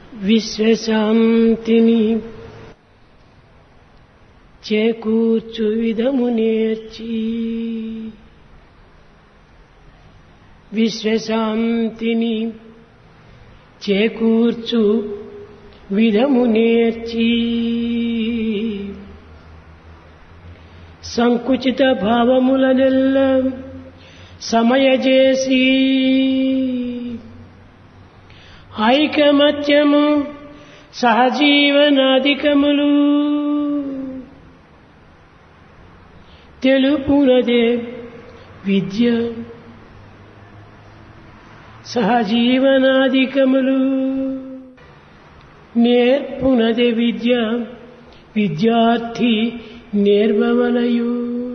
విశ్వశాంతిని చేకూర్చు విధము నేర్చి విశ్వశాంతిని చేకూర్చు విధము నేర్చి సంకుచిత భావములనెల్ల సమయజేసి ఐకమత్యము సహజీవనాధికములు తెలుపునదే విద్య సహజీవనాధికములు నేర్పునదే విద్య విద్యార్థి నేర్వవలయు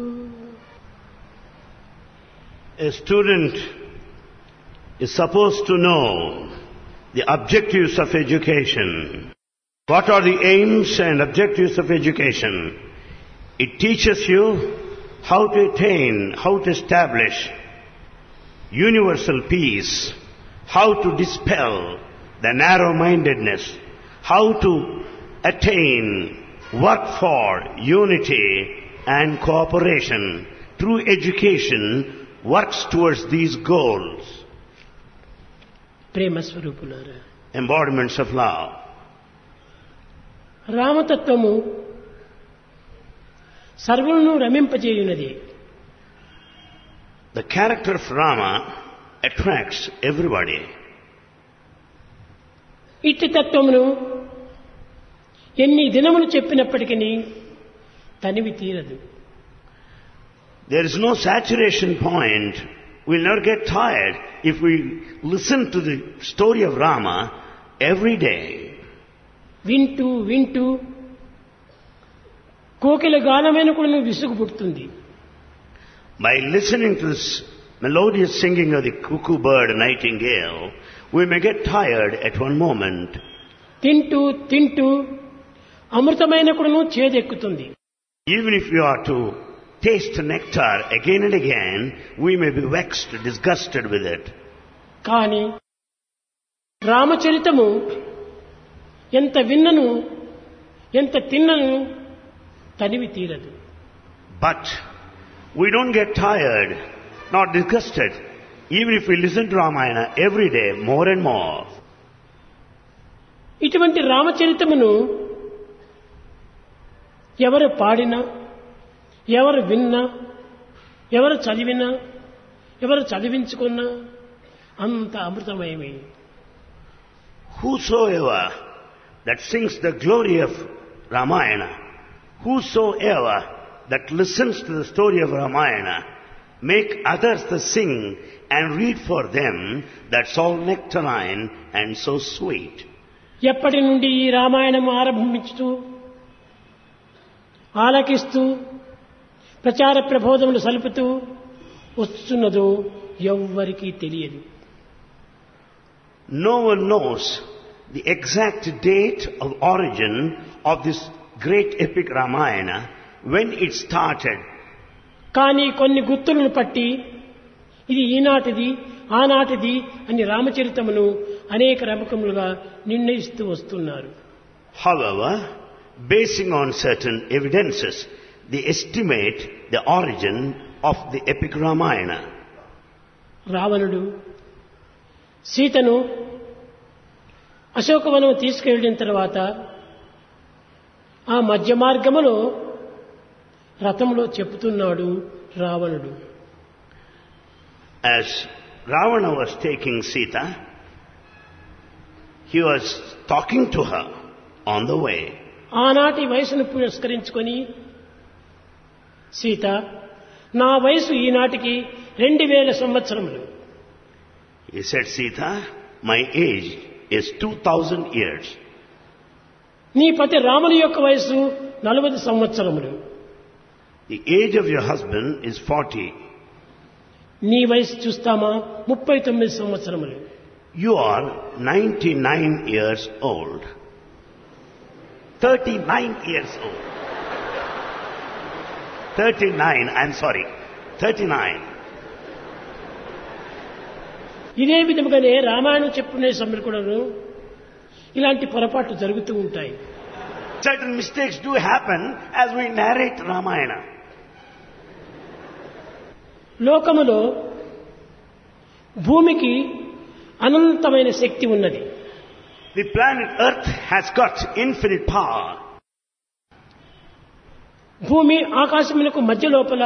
A student is supposed to know the objectives of education. What are the aims and objectives of education? It teaches you how to attain, how to establish universal peace, how to dispel the narrow-mindedness, how to attain, work for unity and cooperation. Through education, works towards these goals, ప్రేమ స్వరూపులారా embodiments of love. రామతత్వము సర్వులను రమింపజేయునది The character of Rama attracts everybody. ఇట్టి తత్వమును ఎన్ని దినములు చెప్పినప్పటికీ తనివి తీరదు There is no saturation point. We'll never get tired if we listen to the story of Rama every day. వింటూ వింటూ కోకిల గానమైన కూడా విసుగు పుడుతుంది By listening to this melodious singing of the cuckoo bird nightingale, we may get tired at one moment. తింటూ తింటూ అమృతమైన కూడాను చేదెక్కుతుంది Even if we are to taste nectar again and again, we may be vexed, disgusted with it. కానీ రామచరితము ఎంత విన్నను ఎంత తిన్నను తనివి తీరదు But we don't get tired, not disgusted, even if we listen to Ramayana every day, more and more. ఇటువంటి రామచరితమును ఎవరు పాడినా ఎవరు విన్నా ఎవరు చదివినా ఎవరు చదివించుకున్నా అంత అమృతమయమే Whosoever that sings the glory of Ramayana, whosoever that listens to the story of Ramayana, make others to sing and read for them, that's all nectarine and so sweet. ఎప్పటి నుండి ఈ రామాయణం ఆరంభించుతూ ఆలకిస్తూ ప్రచార ప్రబోధములు సలుపుతూ వస్తున్నదో ఎవ్వరికీ తెలియదు No one knows the exact date of origin of this great epic Ramayana, when it started. కానీ కొన్ని గుర్తులను పట్టి ఇది ఈనాటిది ఆనాటిది అని రామచరితమును అనేక రమకములుగా నిర్ణయిస్తూ వస్తున్నారు However, basing on certain evidences, they estimate the origin of the epic Ramayana. రావణుడు సీతను అశోకవనం తీసుకెళ్లిన తర్వాత ఆ మధ్య మార్గములో రథంలో చెప్తున్నాడు రావణుడు As Ravana was taking Sita, he was talking to her on the way. ఆనాటి వయసును పురస్కరించుకొని సీత నా వయసు ఈనాటికి రెండు వేల సంవత్సరములు He said, Sita, my age is 2000 years. నీ పతి రాముని యొక్క వయసు నలభై సంవత్సరములు The age of your husband is 40. నీ వయసు చూస్తామా ముప్పై తొమ్మిది సంవత్సరములు You are 99 years old. 39 years old. 39, I'm sorry. 39. ఇదే విధముగానే రామాయణం చెప్పుకునే సమయంలో కూడాను ఇలాంటి పొరపాట్లు జరుగుతూ ఉంటాయి Certain mistakes do happen as we narrate Ramayana. లోకములో భూమికి అనంతమైన శక్తి ఉన్నది The planet Earth has got infinite power. భూమి ఆకాశములకు మధ్య లోపల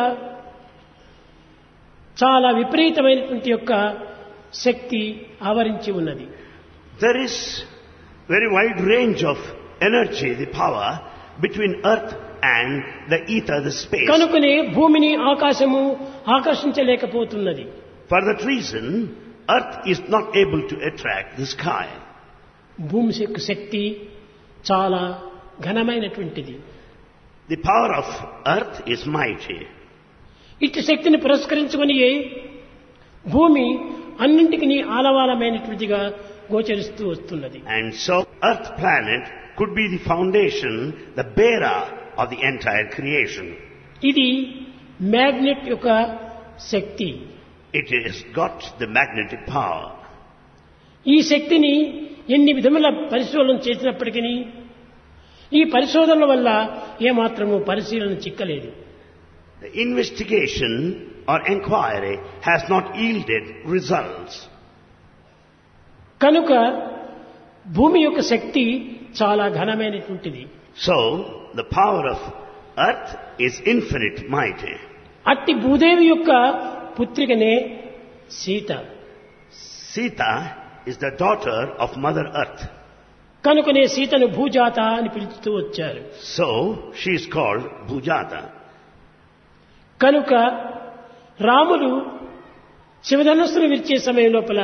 చాలా విపరీతమైనటువంటి యొక్క శక్తి ఆవరించి ఉన్నది There is very wide range of energy, the power between Earth and the ether, the space. కనుకనే భూమిని ఆకాశము ఆకర్షించలేకపోతున్నది For that reason, Earth is not able to attract the sky. భూమి యొక్క శక్తి చాలా ఘనమైనటువంటిది The power of Earth is mighty. ఇట్టి శక్తిని పురస్కరించుకొని భూమి అన్నింటికి ఆలవాలమైనటువంటిదిగా గోచరిస్తూ వస్తున్నది And so, Earth planet could be the foundation, the bearer of the entire creation. ఇది మ్యాగ్నెట్ యొక్క శక్తి It has got the magnetic power. ఈ శక్తిని ఎన్ని విధముల పరిశోధన చేసినప్పటికీ ఈ పరిశోధనల వల్ల ఏమాత్రము పరిశీలన చిక్కలేదు The investigation or inquiry has not yielded results. కనుక భూమి యొక్క శక్తి చాలా ఘనమైనటువంటిది So, the power of earth is infinite mighty. అట్టి భూదేవి యొక్క పుత్రికనే Sita Sita is the daughter of Mother Earth. కనుకనే సీతను భూజాత అని పిలుస్తూ వచ్చారు So, she is called Bhujata. కనుక రాముడు శివధనస్సును విరిచే సమయం లోపల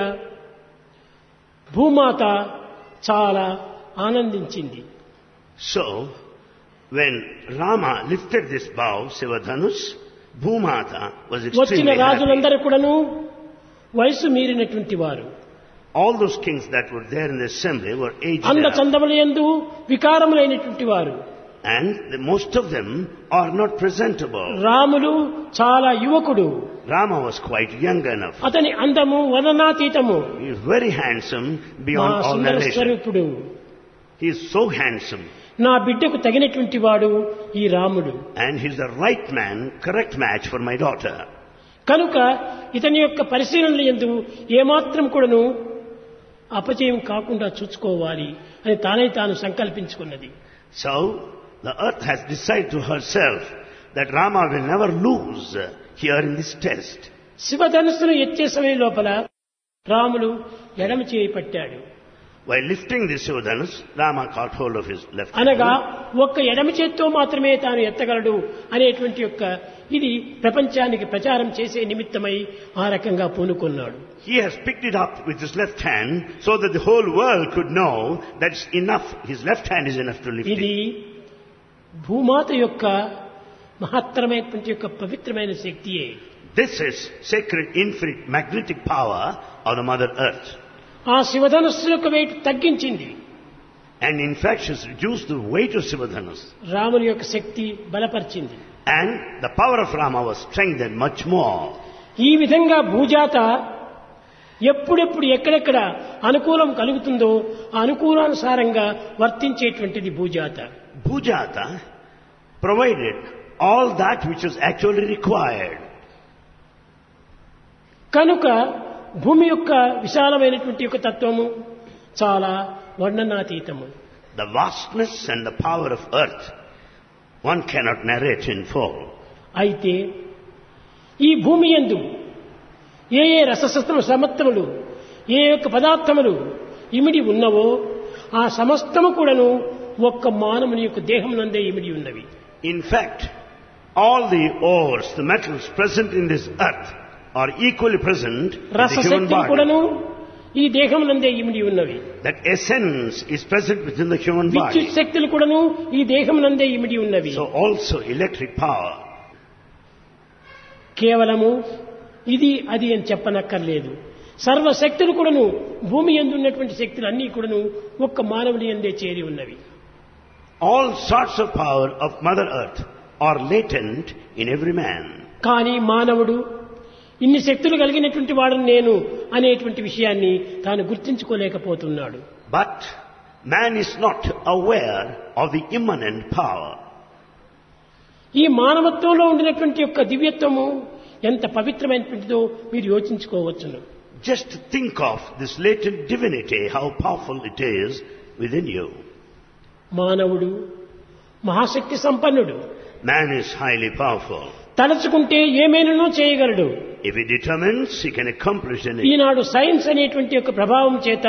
భూమాత చాలా ఆనందించింది So, when Rama lifted this bow, Sivadhanus, Bhumata was వచ్చిన extremely happy. రాజులందరూ కూడాను వయసు మీరినటువంటి వారు All those kings that were there in the assembly were aged అంద up, చందముల యందు వికారములైనటువంటి వారు and the, most of them are not presentable. Ramulu చాలా యువకుడు Rama was quite young enough. అతని అందము వర్ణనాతీతము He is very handsome మా beyond all సుందర narration. స్వరూపుడు He is so handsome, నా బిడ్డకు తగినటువంటి వాడు ఈ రాముడు and he is the right man, correct match for my daughter. కనుక ఇతని యొక్క పరిశీలనలు ఎందు ఏమాత్రం కూడాను అపజయం కాకుండా చూసుకోవాలి అని తానే తాను సంకల్పించుకున్నది So, the earth has decided to herself that Rama will never lose here in this test. శివధనుస్సును ఎత్తే సమయం లోపల రాములు ఎడమ చేయి పట్టాడు While lifting the Sivadhanus, Rama caught hold of his left అనగా hand. ఒక్క ఎడమ చేత్తో మాత్రమే తాను ఎత్తగలడు అనేటువంటి యొక్క ఇది ప్రపంచానికి ప్రచారం చేసే నిమిత్తమై ఆ రకంగా పూనుకున్నాడు He has picked it up with his left hand so that the whole world could know that it's enough, his left hand is enough to lift ఇది it. భూమాత యొక్క మహత్తరమైనటువంటి యొక్క పవిత్రమైన శక్తియే This is sacred, infinite, magnetic power of the Mother Earth. ఆ శివధనస్సు యొక్క wait తగ్గించింది And in fact, she's reduced the weight of Sivadhanus. రాముని యొక్క శక్తి బలపరిచింది And the power of Rama was strengthened much more. ఈ విధంగా భూజాత ఎప్పుడెప్పుడు ఎక్కడెక్కడ అనుకూలం కలుగుతుందో ఆ అనుకూలానుసారంగా వర్తించేటువంటిది భూజాత Bhujata provided all that which was actually required. కనుక భూమి యొక్క విశాలమైనటువంటి యొక్క తత్వము చాలా వర్ణనాతీతము The vastness and the power of earth, one cannot narrate in full. అయితే ఈ భూమి యందు ఏ ఏ రససత్వ సమత్వములు ఏ యొక్క పదార్థములు ఇమిడి ఉన్నవో ఆ సమస్తము కూడాను ఒక్క మానవుని యొక్క దేహమునందే ఇమిడి ఉన్నవి In fact, all the ores, the metals present in this earth are equally present in the human రసశక్తి body. కూడాను ఈ దేహమునందే ఇమిడి ఉన్నవి That essence is present within the human విద్యుత్ body. శక్తులు కూడాను ఈ దేహమునందే ఇమిడి ఉన్నవి So also electric power. కేవలము ఇది అది అని చెప్పనక్కర్లేదు సర్వశక్తులు కూడాను భూమి ఎందు ఉన్నటువంటి శక్తులు అన్నీ కూడాను ఒక్క మానవుని ఎందే చేరి ఉన్నవి All sorts of power of Mother Earth are latent in every man. కానీ మానవుడు ఇన్ని శక్తులు కలిగినటువంటి వాడు నేను అనేటువంటి విషయాన్ని తాను గుర్తించుకోలేకపోతున్నాడు But Man is not aware of the immanent power. ఈ మానవత్వంలో ఉండినటువంటి యొక్క దివ్యత్వము ఎంత పవిత్రమైనటువంటిదో మీరు యోచించుకోవచ్చును Just think of this latent divinity, how powerful it is within you. మానవుడు మహాశక్తి సంపన్నుడు Man is highly powerful. తలచుకుంటే ఏమైనానో చేయగలడు If he determines, he can accomplish anything. ఈనాడు సైన్స్ అనేటువంటి యొక్క ప్రభావం చేత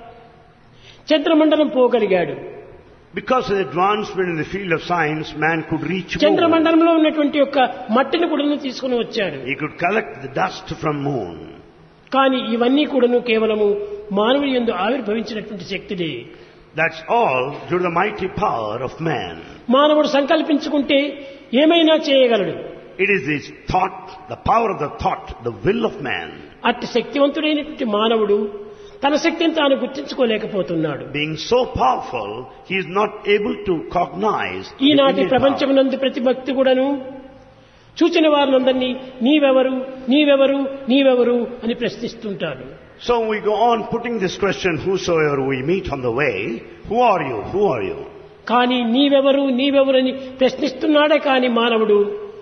చంద్రమండలం పోగలిగాడు Because of the advancement in the field of science, man could reach moon. చంద్రమండలంలో ఉన్నటువంటి యొక్క మట్టిని కూడా తీసుకుని వచ్చాడు He could collect the dust from moon. కానీ ఇవన్నీ కూడాను కేవలము మానవుని యందు ఆవిర్భవించినటువంటి శక్తులే That's all due to the mighty power of man. మానవుడు సంకల్పించుకుంటే ఏమైనా చేయగలడు It is this thought, the power of the thought, the will of man. అట్టి శక్తివంతుడైనటువంటి మానవుడు తన శక్తిని తాను గుర్తించుకోలేకపోతున్నాడు Being so powerful, he is not able to cognize the ఈనాటి innate power. ప్రపంచమునందు ప్రతి భక్తి కూడాను చూచిన వారినందరినీ నీవెవరు నీవెవరు నీవెవరు అని ప్రశ్నిస్తుంటారు So we go on putting this question, whosoever we meet on the way, who are you, who are you? కానీ నీవెవరు నీవెవరు అని ప్రశ్నిస్తున్నాడే కానీ మానవుడు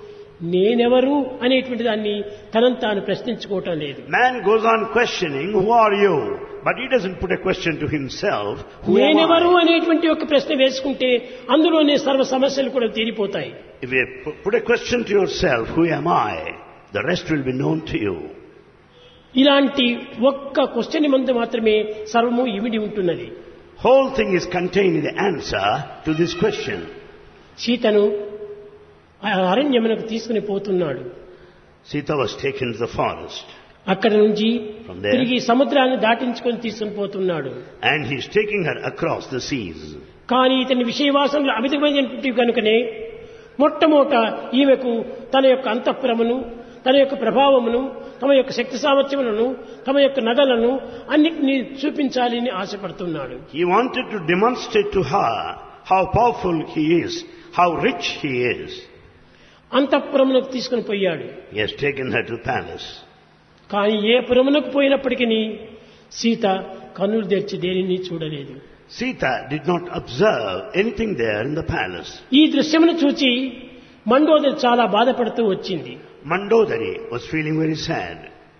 నేనెవరు అనేటువంటి దాన్ని తనను తాను ప్రశ్నించుకోవటం లేదు Man goes on questioning, who are you? But he doesn't put a question to himself, who am నేనెవరు I? అనేటువంటి ఒక ప్రశ్న వేసుకుంటే అందులోనే సర్వ సమస్యలు కూడా తీరిపోతాయి If you pu- put a question to yourself, who am I? The rest will be known to you. ఇలాంటి ఒక్క క్వశ్చన్ మందు మాత్రమే సర్వము ఇమిడి ఉంటున్నది Whole thing is contained in the answer to this question. సీతను ఆ అరణ్యమునకు తీసుకుని పోతున్నాడు Sita was taken to the forest అక్కడి నుంచి From there. తిరిగి సముద్రాన్ని దాటించుకొని తీసుకుని పోతున్నాడు and he's taking her across the seas. కానీ ఇతని విషయవాసనలు అమితమైనటువంటి కనుకనే మొట్టమొదట ఈమెకు తన యొక్క అంతఃపురమును తన యొక్క ప్రభావమును తమ యొక్క శక్తి సామర్థ్యములను తమ యొక్క నగలను అన్నిటినీ చూపించాలని ఆశపడుతున్నాడు He wanted to demonstrate to her how powerful he is, how rich he is. అంతఃపురమునకు తీసుకుని పోయాడు He has taken her to palace. కానీ ఏ పురమునకు పోయినప్పటికీ సీత కన్నులు తెరిచి దేనిని చూడలేదు Sita did not observe anything there in the palace. ఈ దృశ్యమును చూచి మండోదరి చాలా బాధపడుతూ వచ్చింది Mandodari was feeling very sad.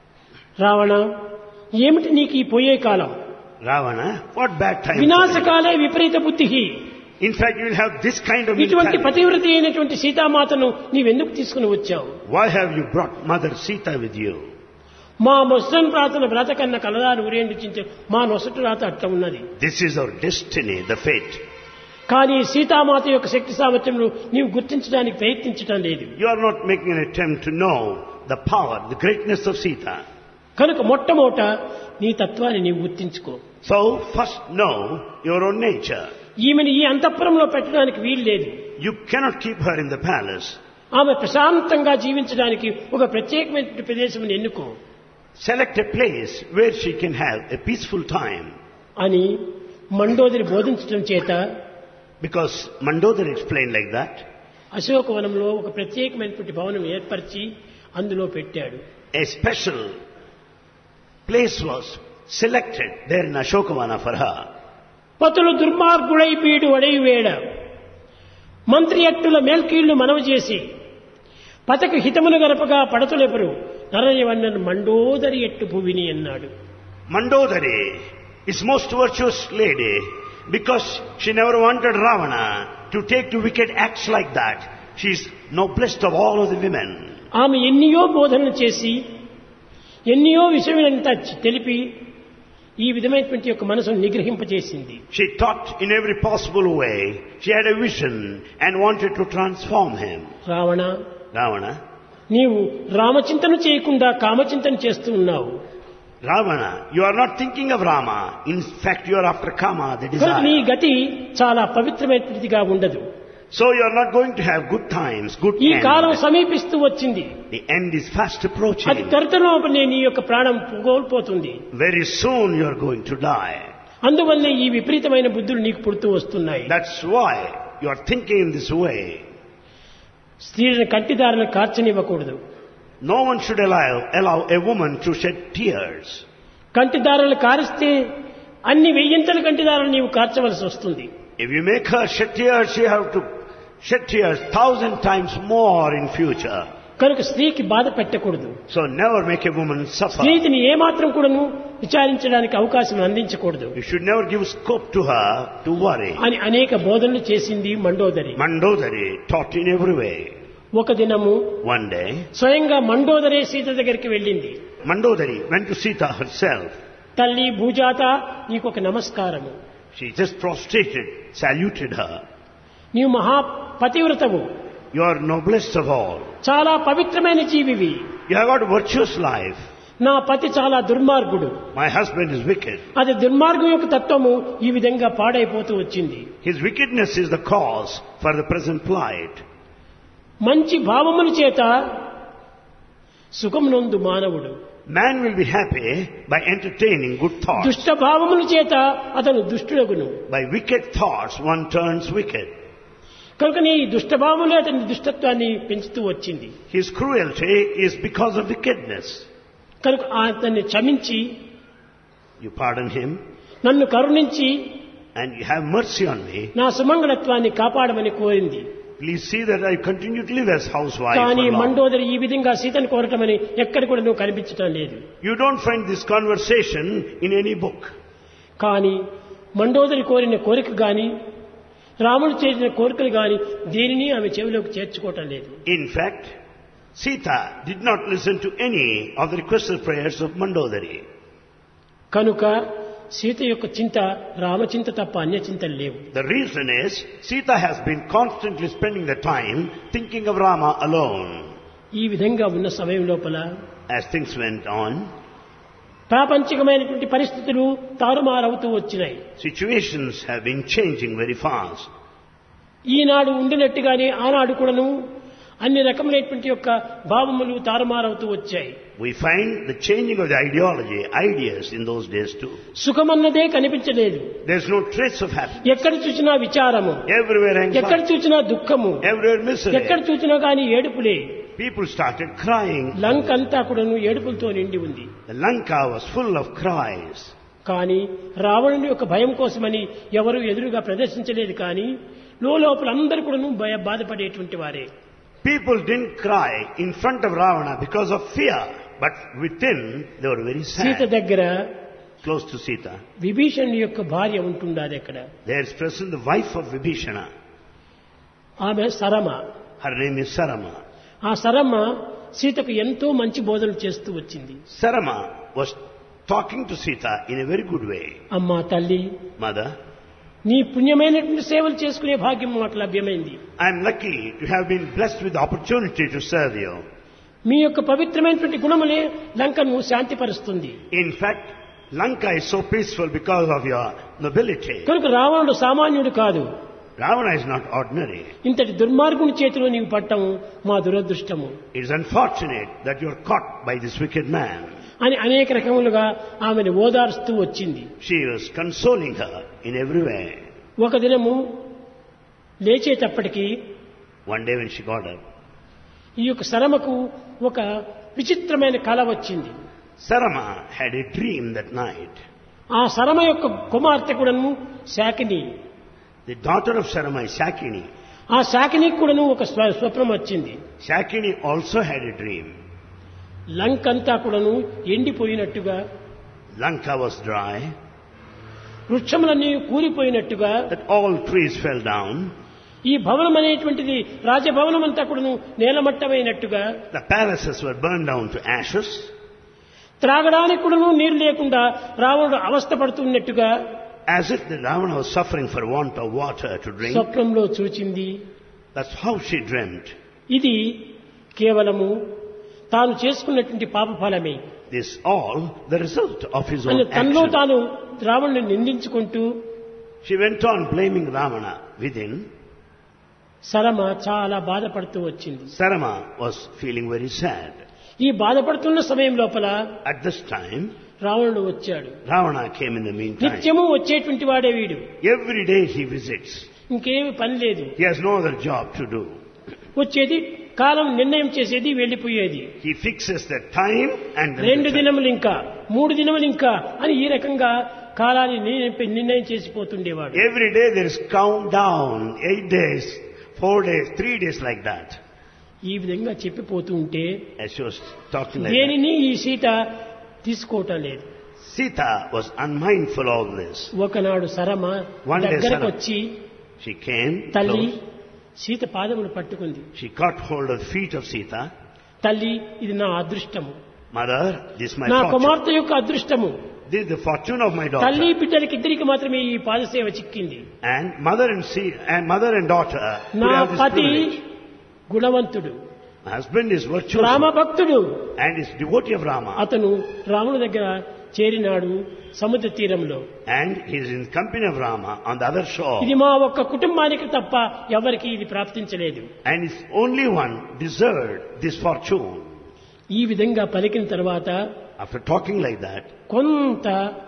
Ravana ఏమిటి నీకు ఈ పోయే కాలం Ravana, what bad time. for you. వినాశకాలే విపరీత బుద్ధి In fact, you will have this kind of ఇటువంటి mentality. పతివ్రత అయినటువంటి సీతామాతను నీవెందుకు తీసుకుని వచ్చావు Why have you brought Mother Sita with you? మా ముస్లిం ప్రార్థన వ్రత కన్న కలదారు ఊరేండించే మా నొసటి రాత అట్లా ఉన్నది This is our destiny, the fate. కానీ సీతామాత యొక్క శక్తి సామర్థ్యమును నీవు గుర్తించడానికి ప్రయత్నించడం లేదు You are not making an attempt to know the power, the greatness of Sita. కనుక మొట్టమొదట నీ తత్వాన్ని నీవు గుర్తించుకో So, first know your own nature. ఈమెను ఈ అంతఃపురంలో పెట్టడానికి వీలు లేదు You cannot keep her in the palace. ఆమె ప్రశాంతంగా జీవించడానికి ఒక ప్రత్యేకమైన ప్రదేశం ఎన్నుకో Select a place where she can have a peaceful time. అని మండోదరి బోధించడం చేత Because Mandodari explained like that. అశోకవనంలో ఒక ప్రత్యేకమైనటువంటి భవనం ఏర్పరిచి అందులో పెట్టాడు A special place was selected there in Ashokavana for her. పతులు దుర్మార్గుడై పీడు అడైవేడ మంత్రి అట్టుల మేల్కీళ్లు మనవి చేసి పతకు హితమును గరపగా పడతులెపరు నరయవన్నను మండోదరి ఎట్టు భువిని అన్నాడు Mandodari is most virtuous lady because she never wanted Ravana to take to wicked acts like that. She is noblest of all of the women. ఆమె ఎన్నియో బోధనలు చేసి ఎన్నియో విషయమంతా తెలిపి ఈ విధమైనటువంటి యొక్క మనసును నిగ్రహింపజేసింది She taught in every possible way. She had a vision and wanted to transform him. Ravana Ravana, నీవు రామచింతన చేయకుండా కామచింతన చేస్తూ ఉన్నావు Ravana, you are not thinking of Rama. In fact, you are after Kama, the కనుక నీ desire. గతి చాలా పవిత్రమైనదిగా ఉండదు So you are not going to have good times, good ఈ కాలం end. సమీపిస్తూ వచ్చింది The end is fast అది approaching. త్వరితలోపలే నీ యొక్క ప్రాణం కోల్పోతుంది Very soon you are going to die. అందువల్లే ఈ విపరీతమైన బుద్ధులు నీకు పుడుతూ వస్తున్నాయి That's why you are thinking in this way. స్త్రీలను కంటిదారులను కార్చనివ్వకూడదు No one should allow, allow a woman to shed tears. కంటిదారులు కారిస్తే అన్ని వెయ్యింతల కంటిదారులు నీవు కార్చవలసి వస్తుంది If you make her shed tears, you have to shed tears thousand times more in future. కనుక స్త్రీకి బాధ పెట్టకూడదు So never make a woman suffer. స్త్రీని ఏమాత్రం కూడాను విచారించడానికి అవకాశం అందించకూడదు You should never give scope to her to worry. అని అనేక బోధనలు చేసింది Mandodari Mandodari taught in every way. ఒక దినము One day, స్వయంగా మండోదరే సీత దగ్గరికి వెళ్ళింది Mandodari went to Sita herself. తల్లి భూజాత నీకు ఒక నమస్కారము She just prostrated, saluted her. నీవు మహా పతివ్రతవు You are noblest of all. చాలా పవిత్రమైన జీవివి You have got a virtuous life. నా పతి చాలా దుర్మార్గుడు My husband is wicked. అది దుర్మార్గం యొక్క తత్వము ఈ విధంగా పాడైపోతూ వచ్చింది His wickedness is the cause for the present plight. మంచి భావముల చేత సుఖమునందు మానవుడు Man will be happy by entertaining good thoughts. దుష్ట భావముల చేత అతను దుష్టుడగును By wicked thoughts, one turns wicked. కనుకనే ఈ దుష్ట భావములే అతని దుష్టత్వాన్ని పెంచుతూ వచ్చింది His cruelty is because of wickedness. కనుక అతన్ని క్షమించి You pardon him నన్ను కరుణించి and you have mercy on me. నా సుమంగళత్వాన్ని కాపాడమని కోరింది Please see that I continue to live as housewife. కానీ for long. మండోదరి ఈ విధంగా సీతను కోరటమని ఎక్కడ కూడా నువ్వు కనిపించటం లేదు You don't find this conversation in any book. కానీ మండోదరి కోరిన కోరిక గాని రాముడు చేసిన కోరికలు గాని దేనిని ఆమె చెవిలోకి చేర్చుకోవటం లేదు In fact, Sita did not listen to any of the requested prayers of Mandodari. కనుక సీత యొక్క చింత రామచింత తప్ప అన్య చింతలు లేవు The reason is Sita has been constantly spending the time thinking of Rama alone. ఈ విధంగా ఉన్న సమయం లోపల As things went on, ప్రాపంచికమైనటువంటి పరిస్థితులు తారుమారవుతూ వచ్చినాయి situations have been changing very fast. ఈనాడు ఉండినట్టుగానే ఆనాడు కూడాను అన్ని రకములైనటువంటి యొక్క భావములు తారుమారవుతూ వచ్చాయి We find the changing of the ideology, ideas in those days too. సుఖమన్నదే కనిపించలేదు There's no trace of happiness. ఎక్కడ చూసినా విచారము Everywhere ఎక్కడ anxiety, చూసినా దుఃఖము everywhere misery. ఎక్కడ చూసినా గాని ఏడుపులే People started crying. లంక అంతా కూడాను ఏడుపులతో నిండి ఉంది The Lanka was full of cries. కానీ రావణుని యొక్క భయం కోసమని ఎవరు ఎదురుగా ప్రదర్శించలేదు కానీ లోపల అందరూ కూడాను భయ బాధపడేటువంటి వారే People didn't cry in front of Ravana because of fear, but within they were very Sita sad. దగ్గర Close to Sita. విభీషణుని యొక్క భార్య ఉంటుండాది అక్కడ There is present the wife of Vibhishana. ఆమె సరమ Her name is Sarama. ఆ సరమ సీతకు ఎంతో మంచి బోధనలు చేస్తూ వచ్చింది Sarama was talking to Sita in a very good way. అమ్మా తల్లి Mother, నీ పుణ్యమైనటువంటి సేవలు చేసుకునే భాగ్యం మాకు లభ్యమైంది I am lucky to have been blessed with the opportunity to serve you. మీ యొక్క పవిత్రమైనటువంటి గుణములే లంకను శాంతిపరుస్తుంది In fact, Lanka is so peaceful because of your nobility. కనుక రావణుడు సామాన్యుడు కాదు Ravana is not ordinary. ఇంతటి దుర్మార్గుని చేతిలో నీవు పట్టము మా దురదృష్టము It is unfortunate that you are caught by this wicked man. అని అనేక రకములుగా ఆమెను ఓదారుస్తూ వచ్చింది She was consoling her in every way. ఒక దినము లేచేటప్పటికి One day when she got up, ఈ యొక్క శరమకు ఒక విచిత్రమైన కళ వచ్చింది Sarama had a dream that night. ఆ శరమ యొక్క కుమార్తె కూడాను శాకిని The daughter of Sarama is Shakini. ఆ శాకినికి కూడాను ఒక స్వ- స్వప్నం వచ్చింది Shakini also had a dream. లంకంతా కూడాను ఎండిపోయినట్టుగా Lanka was dry, వృక్షములన్నీ కూలిపోయినట్టుగా that all trees fell down, ఈ భవనం అనేటువంటిది రాజభవనం అంతా కూడాను నేలమట్టమైనట్టుగా the palaces were burned down to ashes, త్రాగడానికి కూడాను నీరు లేకుండా రావణుడు అవస్థ పడుతున్నట్టుగా as if the Ravana was suffering for want of water to drink. స్వప్నంలో చూచింది That's how she dreamt. ఇది కేవలము తాను చేసుకున్నటువంటి పాప ఫలమే This all the result of his అని own తనలో action. తాను రావణుని నిందించుకుంటూ She went on blaming Ravana within. సరమ చాలా బాధపడుతూ వచ్చింది Sarama was feeling very sad. ఈ బాధపడుతున్న సమయం లోపల At this time, రావణుడు వచ్చాడు Ravana came in the meantime. నిత్యము వచ్చేటువంటి వాడే వీడు Every day he visits. ఇంకేమి పని లేదు He has no other job to do. వచ్చేది కాలం నిర్ణయం చేసేది వెళ్ళిపోయేది He fixes the time and then రెండు the time. దినములు ఇంకా మూడు దినములు ఇంకా అని ఈ రకంగా కాలాన్ని నిర్ణయం- నిర్ణయం చేసిపోతుండేవాడు Every day there is countdown, eight days, four days, three days like that. ఈ విధంగా చెప్పిపోతూ ఉంటే As she was talking like that. దేనిని ఈ సీత తీసుకోవటం లేదు Sita was unmindful of this. ఒకనాడు సరమ One day దగ్గరకు Sarama- వచ్చి She came తల్లి close. సీత పాదములు పట్టుకుంది She caught hold of the feet of Sita. తల్లి ఇది నా అదృష్టము Mother, this is my నా fortune. కుమార్తె యొక్క అదృష్టము This is the fortune of my తల్లి daughter. బిడ్డలకి ఇద్దరికి మాత్రమే ఈ పాదసేవ చిక్కింది And mother and see, and mother and daughter నా will have this పతి privilege. గుణవంతుడు My husband is virtuous రామభక్తుడు and is devotee of Rama. అతను రాముని దగ్గర చేరినాడు సముద్ర తీరంలో And he is in company of Rama on the other shore. ఇది మా ఒక్క కుటుంబానికి తప్ప ఎవరికి ఇది ప్రాప్తించలేదు And it's only one deserved this fortune. ఈ విధంగా పలికిన తర్వాత After talking like that, కొంత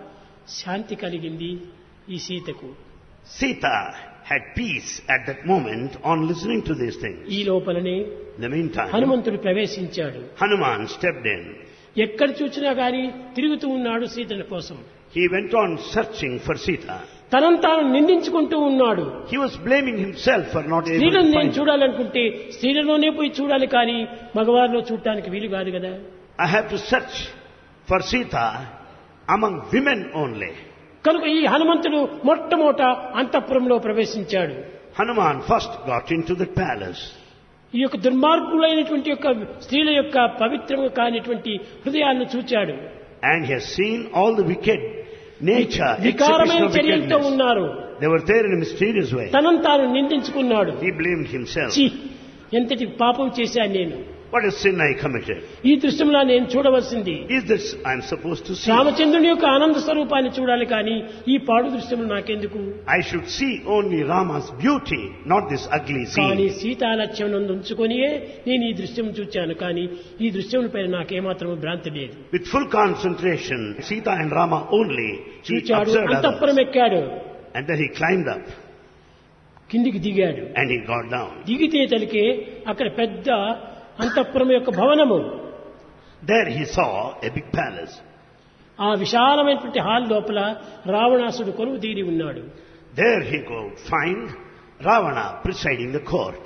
శాంతి కలిగింది ఈ సీతకు Sita had peace at that moment on listening to these things. ఈ లోపలనే In the meantime, హనుమంతుడు ప్రవేశించాడు Hanuman stepped in. ఎక్కడ చూసినా గాని తిరుగుతూ ఉన్నాడు సీతల కోసం He went on searching for Sita. తనను తాను నిందించుకుంటూ ఉన్నాడు He was blaming himself for not able స్త్రీలను to నేను find her. చూడాలనుకుంటే స్త్రీలలోనే పోయి చూడాలి కానీ మగవారిలో చూడటానికి వీలు కాదు కదా I have to search for Sita among women only. కనుక ఈ హనుమంతుడు మొట్టమొదట అంతఃపురంలో ప్రవేశించాడు Hanuman first got into the palace. ఈ యొక్క దుర్మార్గులైనటువంటి యొక్క స్త్రీల యొక్క పవిత్రము కానిటువంటి హృదయాలను చూచాడు And he has seen all the wicked nature, exhibition వికారమైన of చర్యలతో wickedness. ఉన్నారు They were there in a mysterious way. తనను తాను నిందించుకున్నాడు He blamed himself. ఛీ ఎంతటి పాపం చేశాను నేను What a sin I committed. ఈ దృశ్యంలో నేను చూడవలసింది Is this I'm supposed to see? రామచంద్రుని యొక్క ఆనంద స్వరూపాన్ని చూడాలి కానీ ఈ పాడు దృశ్యము నాకెందుకు I should see only Rama's beauty, not this ugly కానీ scene. సీతాలక్ష్యం నందు ఉంచుకొనియే నేను ఈ దృశ్యం చూచాను కానీ ఈ దృశ్యం పైన నాకేమాత్రము భ్రాంతి లేదు With full concentration, Sita and Rama only, he చూచాడు observed అంతఃపురం others. ఎక్కాడు And then he climbed up కిందికి దిగాడు and he got down. దిగితే తలికే అక్కడ పెద్ద అంతఃపురం యొక్క భవనము There he saw a big palace. ఆ విశాలమైనటువంటి హాల్ లోపల రావణాసుడు కొలువు తీరి ఉన్నాడు There he could find Ravana presiding the court.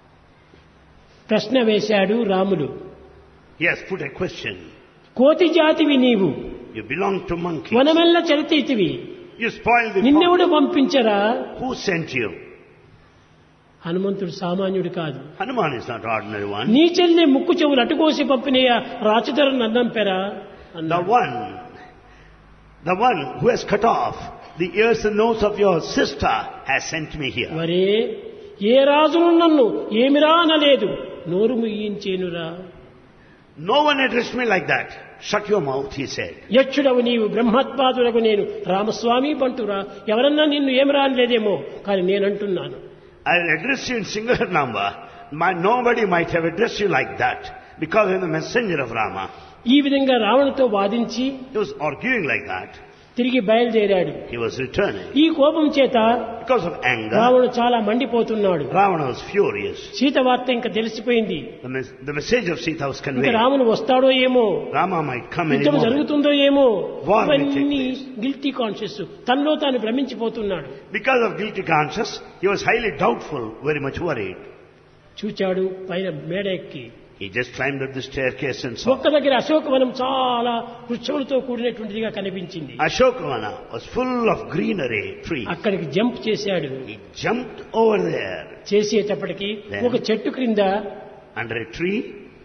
ప్రశ్న వేశాడు రాముడు He has put a question. కోతి జాతివి నీవు You belong to monkeys. వనమెల్ల చరితీతివి You spoiled the నిన్నెవడు forest. పంపించరా Who sent you? హనుమంతుడు సామాన్యుడు కాదు Hanuman is not ordinary one. నీ చెల్లి ముక్కు చెవులు అటుకోసి పంపినయ రాచధర నన్నంపెరా The అన్నాడు one, the one who has cut off the ears and nose of your sister has sent me here. మరే ఏ రాజును నన్ను ఏమిరా అనలేదు నోరు ముయ్యించేనురా No one addressed me like that. Shut your mouth, he said. యక్షుడవు నీవు బ్రహ్మత్పాదులకు నేను రామస్వామి బంటురా ఎవరన్నా నిన్ను ఏమిరా అనలేదేమో కానీ నేనంటున్నాను I'll address you in singular number. My, nobody might have addressed you like that because I'm the messenger of Rama. ఈ విధంగా రావణుతో వాదించి He was arguing like that. తిరిగి బయలుదేరాడు He was returning. ఈ కోపం చేత Because of anger, రావణుడు చాలా మండిపోతున్నాడు Ravana was furious. సీత వార్త ఇంకా తెలిసిపోయింది The, mes- the message of Sita was ఇంకా conveyed. రాముడు వస్తాడో ఏమో Rama might come any యుద్ధం moment. జరుగుతుందో ఏమో War may take ఇవన్నీ place. గిల్టీ కాన్షియస్ తనలో తాను భ్రమించిపోతున్నాడు Because of guilty conscience, he was highly doubtful, very much worried. చూచాడు పైన మేడ ఎక్కి He just climbed up the staircase and saw. ఒక్క దగ్గర అశోకవనం చాలా వృక్షములతో కూడినటువంటిదిగా కనిపించింది Ashokavana was full of greenery, trees. అక్కడికి జంప్ చేశాడు He jumped over there చేసేటప్పటికి Then? ఒక చెట్టు క్రింద under a tree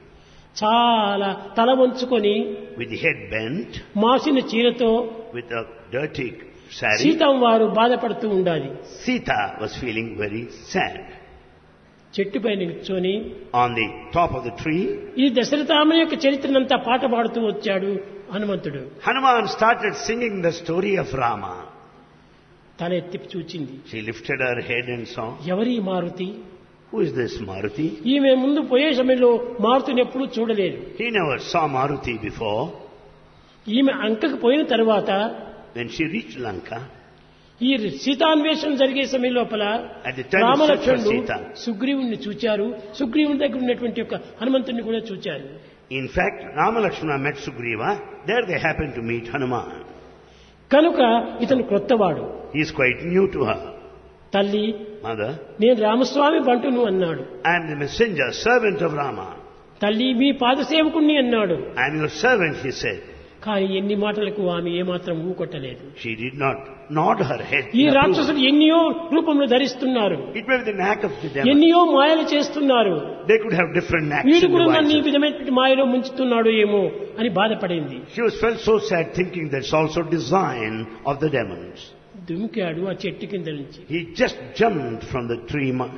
చాలా తల వంచుకొని with the head bent, మాసిన చీరతో with a dirty sari. సీతం వారు బాధపడుతూ ఉండాలి Sita was feeling very sad. చెట్టుపై నిల్చొని On the top of the tree, ఈ దశరథామని యొక్క చరిత్రనంతా పాట పాడుతూ వచ్చాడు హనుమంతుడు Hanuman started singing the story of Rama. తల ఎత్తి చూచింది She lifted her head and saw, ఎవరి Maruti Who is this Maruti? ఈమె ముందు పోయే సమయంలో మారుతిని ఎప్పుడూ చూడలేదు He never saw Maruti before. ఈమె అంకకు పోయిన తర్వాత When she reached Lanka, ఈ సీతాన్వేషణ జరిగే సమయం లోపల At the time of రామలక్ష్మణుడు search for Sita. సుగ్రీవుణ్ణి చూచారు సుగ్రీవుని దగ్గర ఉన్నటువంటి యొక్క హనుమంతుని కూడా చూచారు in fact, Rama Lakshmana met Sugriva. There they happened to meet Hanuman. కనుక ఇతను క్రొత్తవాడు He is quite new to her. తల్లి Mother, నేను రామస్వామి బంటును అన్నాడు I am the messenger, servant of Rama. తల్లి మీ పాదసేవకుణ్ణి అన్నాడు I am your servant, he said. కానీ ఎన్ని మాటలకు ఆమె ఏమాత్రం ఊకొట్టలేదు She did not nod her head. ఈ in approval. రాక్షసులు ఎన్నో రూపంలో ధరిస్తున్నారు It may be the knack of the devil. ఎన్నో మాయలు చేస్తున్నారు They could have different knacks వీడు and కూడా నన్ను ఈ devices. విధమైనటువంటి మాయలో ముంచుతున్నాడు ఏమో అని బాధపడింది She was felt so sad thinking that's also design of the demons. దుమికాడు ఆ చెట్టు కింద నుంచి He just jumped from the tree ma-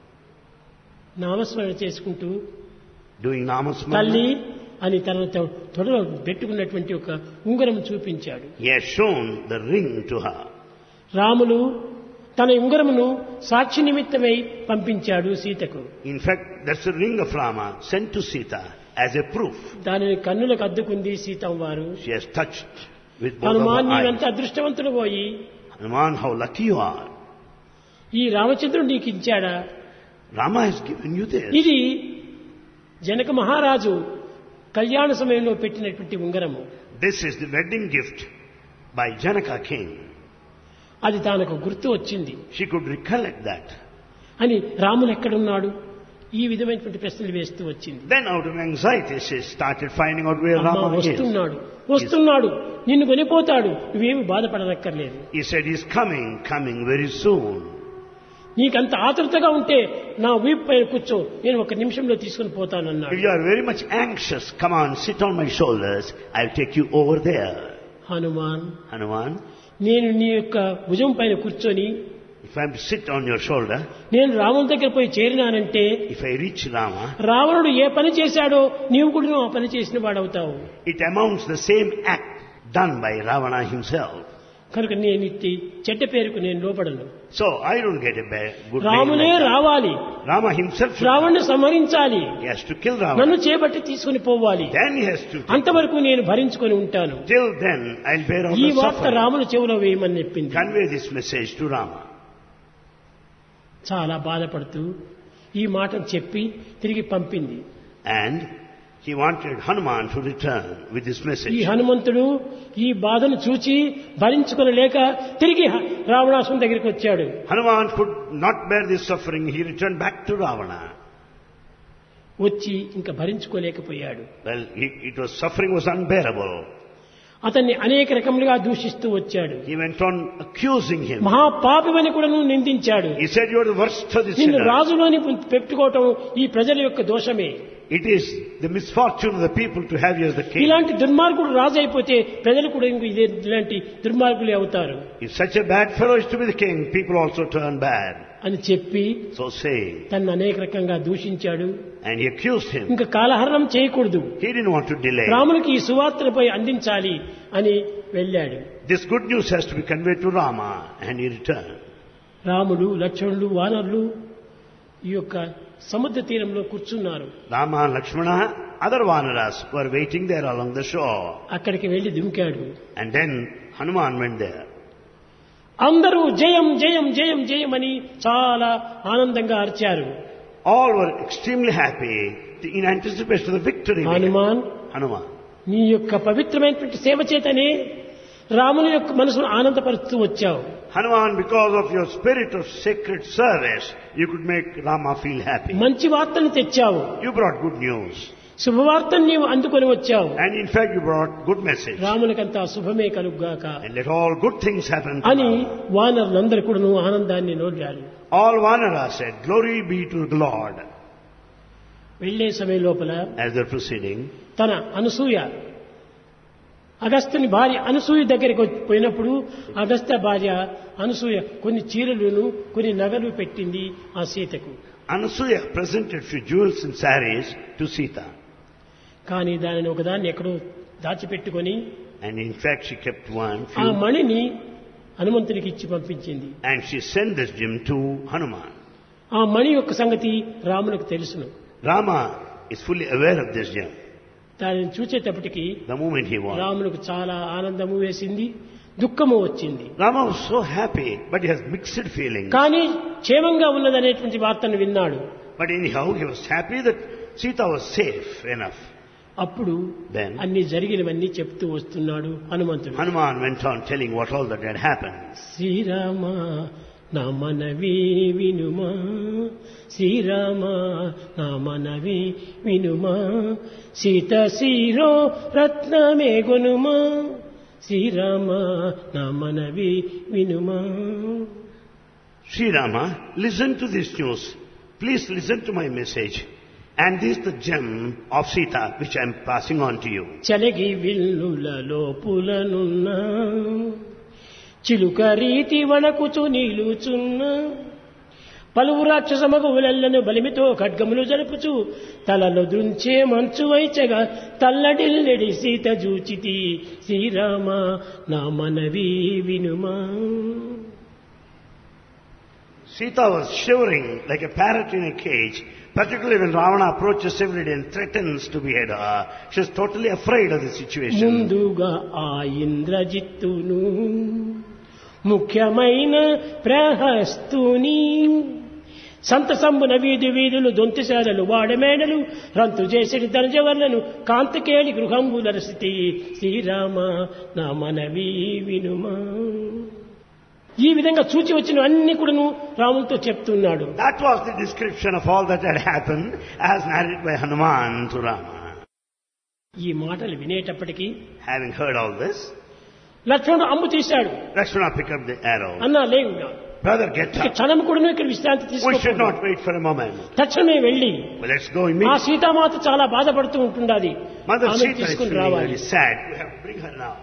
నామస్మరణ చేసుకుంటూ doing namasmrana. తల్లి అని తన తొ- తొడలో పెట్టుకున్నటువంటి ఒక ఉంగరం చూపించాడు He has shown the ring to her. Ramulu తన ఉంగరమును సాక్షి నిమిత్తమై పంపించాడు సీతకు In fact, that's the ring of Rama sent to Sita as a proof. దానిని కన్నులకు అద్దుకుంది సీతం వారు She has touched with both of Hanuman her నీవంత eyes. అదృష్టవంతుడు పోయి Hanuman, how lucky you are. ఈ రామచంద్రుడు నీకు ఇచ్చాడా Rama has given you this. ఇది జనక మహారాజు కళ్యాణ సమయంలో పెట్టినటువంటి ఉంగరము This is the wedding gift by Janaka king. అది తానకు గుర్తు వచ్చింది She could recollect that. అని రాములు ఎక్కడున్నాడు ఈ విధమైనటువంటి ప్రశ్నలు వేస్తూ వచ్చింది Then out of anxiety she started finding out where అమ్మా Rama is. వస్తున్నాడు వస్తున్నాడు నిన్ను కొనిపోతాడు నువ్వేమి బాధపడనక్కర్లేదు He said he's coming, coming very soon. నీకంత ఆతృతగా ఉంటే నా వీపు పైన కూర్చో నేను ఒక నిమిషంలో తీసుకుని పోతానన్నాడు If you are very much anxious, come on, sit on my shoulders. I'll take you over there. Hanuman Hanuman, నేను నీ యొక్క భుజం పైన కూర్చొని if I'm to sit on your shoulder, నేను రాముల దగ్గర పోయి చేరినానంటే if I reach Rama, రావణుడు ఏ పని చేశాడో నీవు కూడా ఆ పని చేసిన వాడవుతావు it amounts the same act done by Ravana himself. కనుక నేను ఇట్టి చెడ్డ పేరుకు నేను లోపడను So I don't get a bad, good name. రాములే Like that. రావాలి Rama himself should రావణ్ణి సంహరించాలి He has to kill నన్ను Ravana. చేపట్టి తీసుకుని పోవాలి Then he has to. అంతవరకు నేను భరించుకొని ఉంటాను Till then, I'll bear all ఈ the వార్త suffering. రాముల చెవులో వేయమని చెప్పింది Convey this message to Rama. చాలా బాధపడుతూ ఈ మాటను చెప్పి తిరిగి పంపింది And he wanted Hanuman to return with this ఈ message. హనుమంతుడు ఈ బాధను చూచి భరించుకొనలేక తిరిగి హ- రావణాసుని దగ్గరికి వచ్చాడు Hanuman could not bear this suffering. He returned back to Ravana. వచ్చి ఇంకా భరించుకోలేకపోయాడు Well, he, it was suffering was unbearable. అతన్ని అనేక రకములుగా దూషిస్తూ వచ్చాడు He went on accusing him. మహాపాపివని కూడా నిందించాడు He said, "You are the worst of the నిన్ను sinners. రాజులోని పెట్టుకోవటం ఈ ప్రజల యొక్క దోషమే It is the misfortune of the people to have you as the king. ఇలాంటి దుర్మార్గుడు రాజు అయిపోతే ప్రజలు కూడా ఇంక ఇదే ఇలాంటి దుర్మార్గులే అవుతారు If such a bad fellow is to be the king, people also turn bad." అని చెప్పి So saying, తను అనేక రకంగా దూషించాడు and he accused him. ఇంకా కాలహరణం చేయకూడదు He didn't want to delay. రామునికి ఈ సువార్తలపై అందించాలి అని వెళ్ళాడు This good news has to be conveyed to Rama, and he returned. రాముడు లక్ష్మణుడు వానరులు ఈ యొక్క సముద్ర తీరంలో కూర్చున్నారు Rama and Lakshmana, other Vanaras were waiting there along the shore. అక్కడికి వెళ్లి దుమికాడు And then Hanuman went there. అందరూ జయం జయం జయం జయం అని చాలా ఆనందంగా అరిచారు All were extremely happy in anticipation of the victory. Hanuman Hanuman. నీ యొక్క పవిత్రమైనటువంటి సేవ చేతనే రాముని యొక్క మనసును ఆనందపరుస్తూ వచ్చావు Hanuman, because of your spirit of sacred service, you could make Rama feel happy. మంచి వార్తను తెచ్చావు You brought good news. శుభవార్తను నీవు అందుకొని వచ్చావు And in fact, you brought good message. రామునికంతా శుభమే కలుగ్గాక And let all good things happen to అని Rama. వానరులందరూ కూడా ఆనందాన్ని నోడారు All Vanara said, Glory be to the Lord. వెళ్లే సమయం లోపల As they're proceeding, తన అనసూయ అగస్త్యుని భార్య అనసూయ దగ్గరికి వచ్చి- పోయినప్పుడు అగస్త్య భార్య అనసూయ కొన్ని చీరలను కొన్ని నగలు పెట్టింది ఆ సీతకు Anasuya presented few jewels and saris to Sita. కానీ దానిని ఒకదాన్ని ఎక్కడో దాచిపెట్టుకొని And in fact, she kept one ఆ few, మణిని హనుమంతునికి ఇచ్చి పంపించింది and she sent this gem to Hanuman. ఆ మణి యొక్క సంగతి రామునికి తెలుసును Rama is fully aware of this gem. దానిని చూచేటప్పటికి The moment he won. రామునికి చాలా ఆనందము వేసింది దుఃఖము వచ్చింది Rama was so happy, but he has mixed feelings. కానీ క్షేమంగా ఉన్నదనేటువంటి వార్తను విన్నాడు But anyhow, he was happy that Sita was safe enough. అప్పుడు Then- అన్ని జరిగినవన్నీ చెప్తూ వస్తున్నాడు హనుమంతుడు Hanuman went on telling what all that had happened. Srirama నా మనవి వినుమా శ్రీరామ నా మనవి వినుమా సీత శీరో రత్నమే గొనుమా శ్రీరామ నా మనవి వినుమా Sri Rama, listen to this news. Please listen to my message. And this is the gem of Sita which I am passing on to you. చలగి విల్లులలో పులనున్నా చిలుక రీతి వణకుచు నిలుచున్న పలువు రాక్షస మగువులెల్లను బలిమితో ఖడ్గములు జరుపుచు తలలో దృంచే మంచు వైచగా తల్లడిల్లెడి సీత జూచితి శ్రీరామ నా మనవి వినుమా Sita was shivering like a parrot in a cage, particularly when Ravana approaches every day and threatens to behead her. She is totally afraid of the situation. ముందుగా ఆ ఇంద్రజిత్తును ముఖ్యమైన ప్రహస్తుని సంతసంబున వీధి వీధులు దొంతిశాలలు వాడమేడలు రంతు చేసిడి ధనజవర్లను కాంతకేళి గృహంబులరసితి శ్రీరామ నా మనవి వినుమా ఈ విధంగా చూచి వచ్చిన అన్ని కూడాను రాములతో చెప్తున్నాడు That was the description of all that had happened as narrated by Hanuman to Rama. ఈ మాటలు వినేటప్పటికీ Having heard all this, లక్ష్మణుడు అంబు తీశాడు Lakshmana picked up the arrow. అన్నా లేవు Brother, get ఇక up. క్షణం కూడాను ఇక్కడ విశ్రాంతి We should తీసుకో not wait for a moment. తక్షణమే వెళ్ళి Well, let's go ఆ immediately. సీతామాత చాలా బాధపడుతూ ఉంటుండాది Mother ఆమె Sita is తీసుకుని feeling రావాలి very sad. We have to bring her now.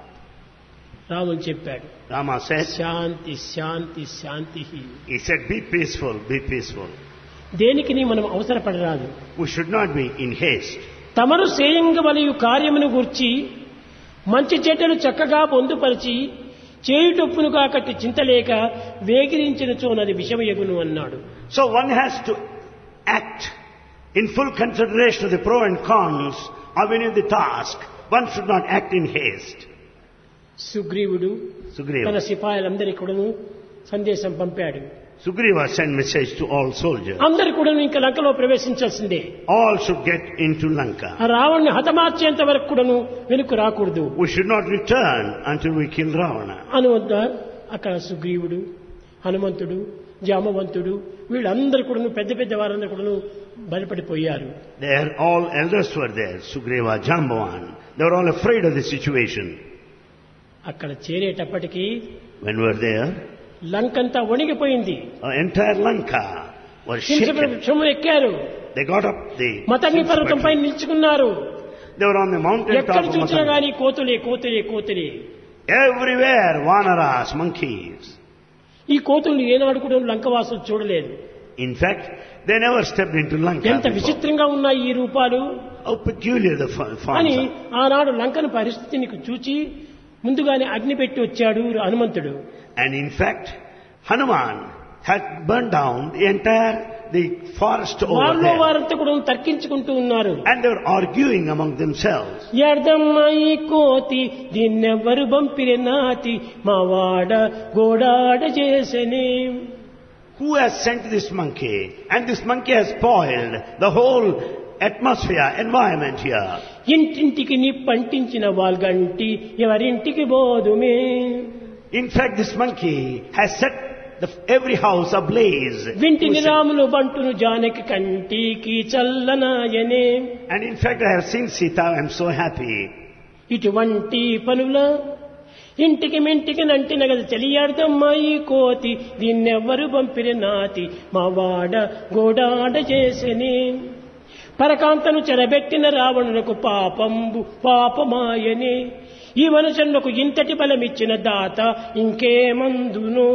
రాముని చెప్పాడు Rama said, Shanti Shanti Shanti he said, be peaceful, be peaceful. దేనికి నీ మనం అవసరపడరాదు We should not be in haste. తమరు సేయంగవలయు కార్యమును గూర్చి మంచి చెడ్డలు చక్కగా పొందుపరిచి చేయుటొప్పును కాకట్టి చింతలేక వేగిరించిన చోనది విషమయగును అన్నాడు So one has to act in full consideration of the pro and cons of any of the task. One should not act in haste. సుగ్రీవుడు తన Sugriva. సిపాయిలందరికీ కూడాను సందేశం పంపాడు Sugriva sent message to all soldiers. అందరు కూడాను ఇంకా లంకలో ప్రవేశించాల్సిందే All should get into Lanka. ఆ రావణ్ణి హతమార్చేంత వరకు కూడాను వెనుక రాకూడదు We should not return until we kill Ravana. అనువద్ద అక్కడ సుగ్రీవుడు హనుమంతుడు జామవంతుడు వీళ్ళందరూ కూడాను పెద్ద పెద్ద వారందరూ కూడాను భయపడిపోయారు There, all elders were there. Sugriva, Jambavan. They were all afraid of the situation. అక్కడ చేరేటప్పటికి When we were there, లంకంతా వణిగిపోయింది uh, entire Lanka was హింస shaken. వృక్షము ఎక్కారు They got up the మతగ్ని పర్వతంపై నిల్చుకున్నారు They were on the mountain top ఎక్కడ of చూసినా Matanga. గాని కోతులే కోతులే కోతులే Everywhere, vanaras, monkeys. ఈ కోతుల్ని ఏనాడు కూడా లంకవాసులు చూడలేదు In fact, they never stepped into Lanka. ఎంత before. విచిత్రంగా ఉన్నాయి ఈ రూపాలు How peculiar the fa- అని forms are. ఆనాడు లంకను పరిస్థితిని చూచి ముందుగానే అగ్ని పెట్టి వచ్చాడు హనుమంతుడు And in fact, Hanuman had burned down the entire the forest over వాళ్ళలో there. వారంతా కూడా తర్కించుకుంటూ ఉన్నారు And they were arguing among themselves. ఎర్దమ్మాయి కోతి దీన్నెవ్వరు బంపిరి నాతి మా వాడ గోడాడ చేసనే Who has sent this monkey? And this monkey has spoiled the whole atmosphere, environment here. ఇంటింటికి నిప్పంటించిన వాల్గంటి ఎవరింటికి బోదుమే In fact, this monkey has set the, every house ablaze. వింటిని రాములు బంటును జానకి కంటికి చల్లనాయనే And in fact, I have seen Sita, I am so happy. ఇటువంటి పనుల ఇంటికి మింటికి నంటిన గది చెలియాడదమ్మాయి కోతి దీన్నెవ్వరు పంపిరి నాతి మా వాడ గోడాడ చేసెనే పరకాంతను చెరబెట్టిన రావణులకు పాపంబు పాపమాయనే ఈ మనుషులకు ఇంతటి బలమిచ్చిన దాత ఇంకేమందును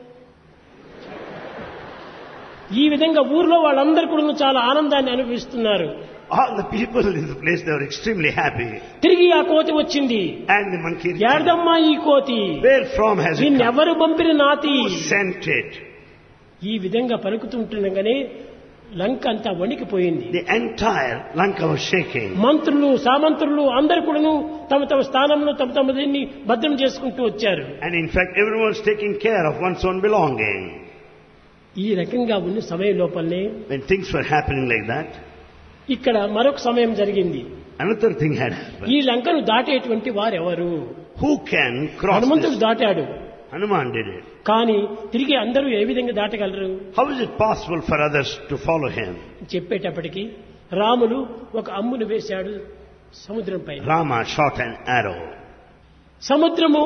ఈ విధంగా ఊర్లో వాళ్ళందరూ కూడా చాలా ఆనందాన్ని అనుభవిస్తున్నారు All the people in the place, they were extremely happy. తిరిగి ఆ కోతి వచ్చింది And the monkey returned. యాడదమ్మా ఈ కోతి Where from has it come? నిన్నెవరు పంపిన నాతి Who sent it? ఈ విధంగా పలుకుతుంటుండగానే లంక అంతా వణికిపోయింది The entire Lanka was shaking. మంత్రులు సామంత్రులు అందరు కూడాను తమ తమ స్థానంలో తమ తమ దీన్ని భద్రం చేసుకుంటూ వచ్చారు And in fact, everyone's taking care of one's own belonging. ఈ రకంగా ఉన్న సమయం లోపలనే When things were happening like that, ఇక్కడ మరొక సమయం జరిగింది Another thing had happened. ఈ లంకను దాటేటువంటి వారెవరు Who can cross హనుమంతుడు this? దాటాడు Hanuman did it. కానీ తిరిగి అందరూ ఏ విధంగా దాటగలరు How is it possible for others to follow him? చెప్పేటప్పటికి Ramulu ఒక అమ్మును వేశాడు సముద్రం పైన Rama shot an arrow. సముద్రము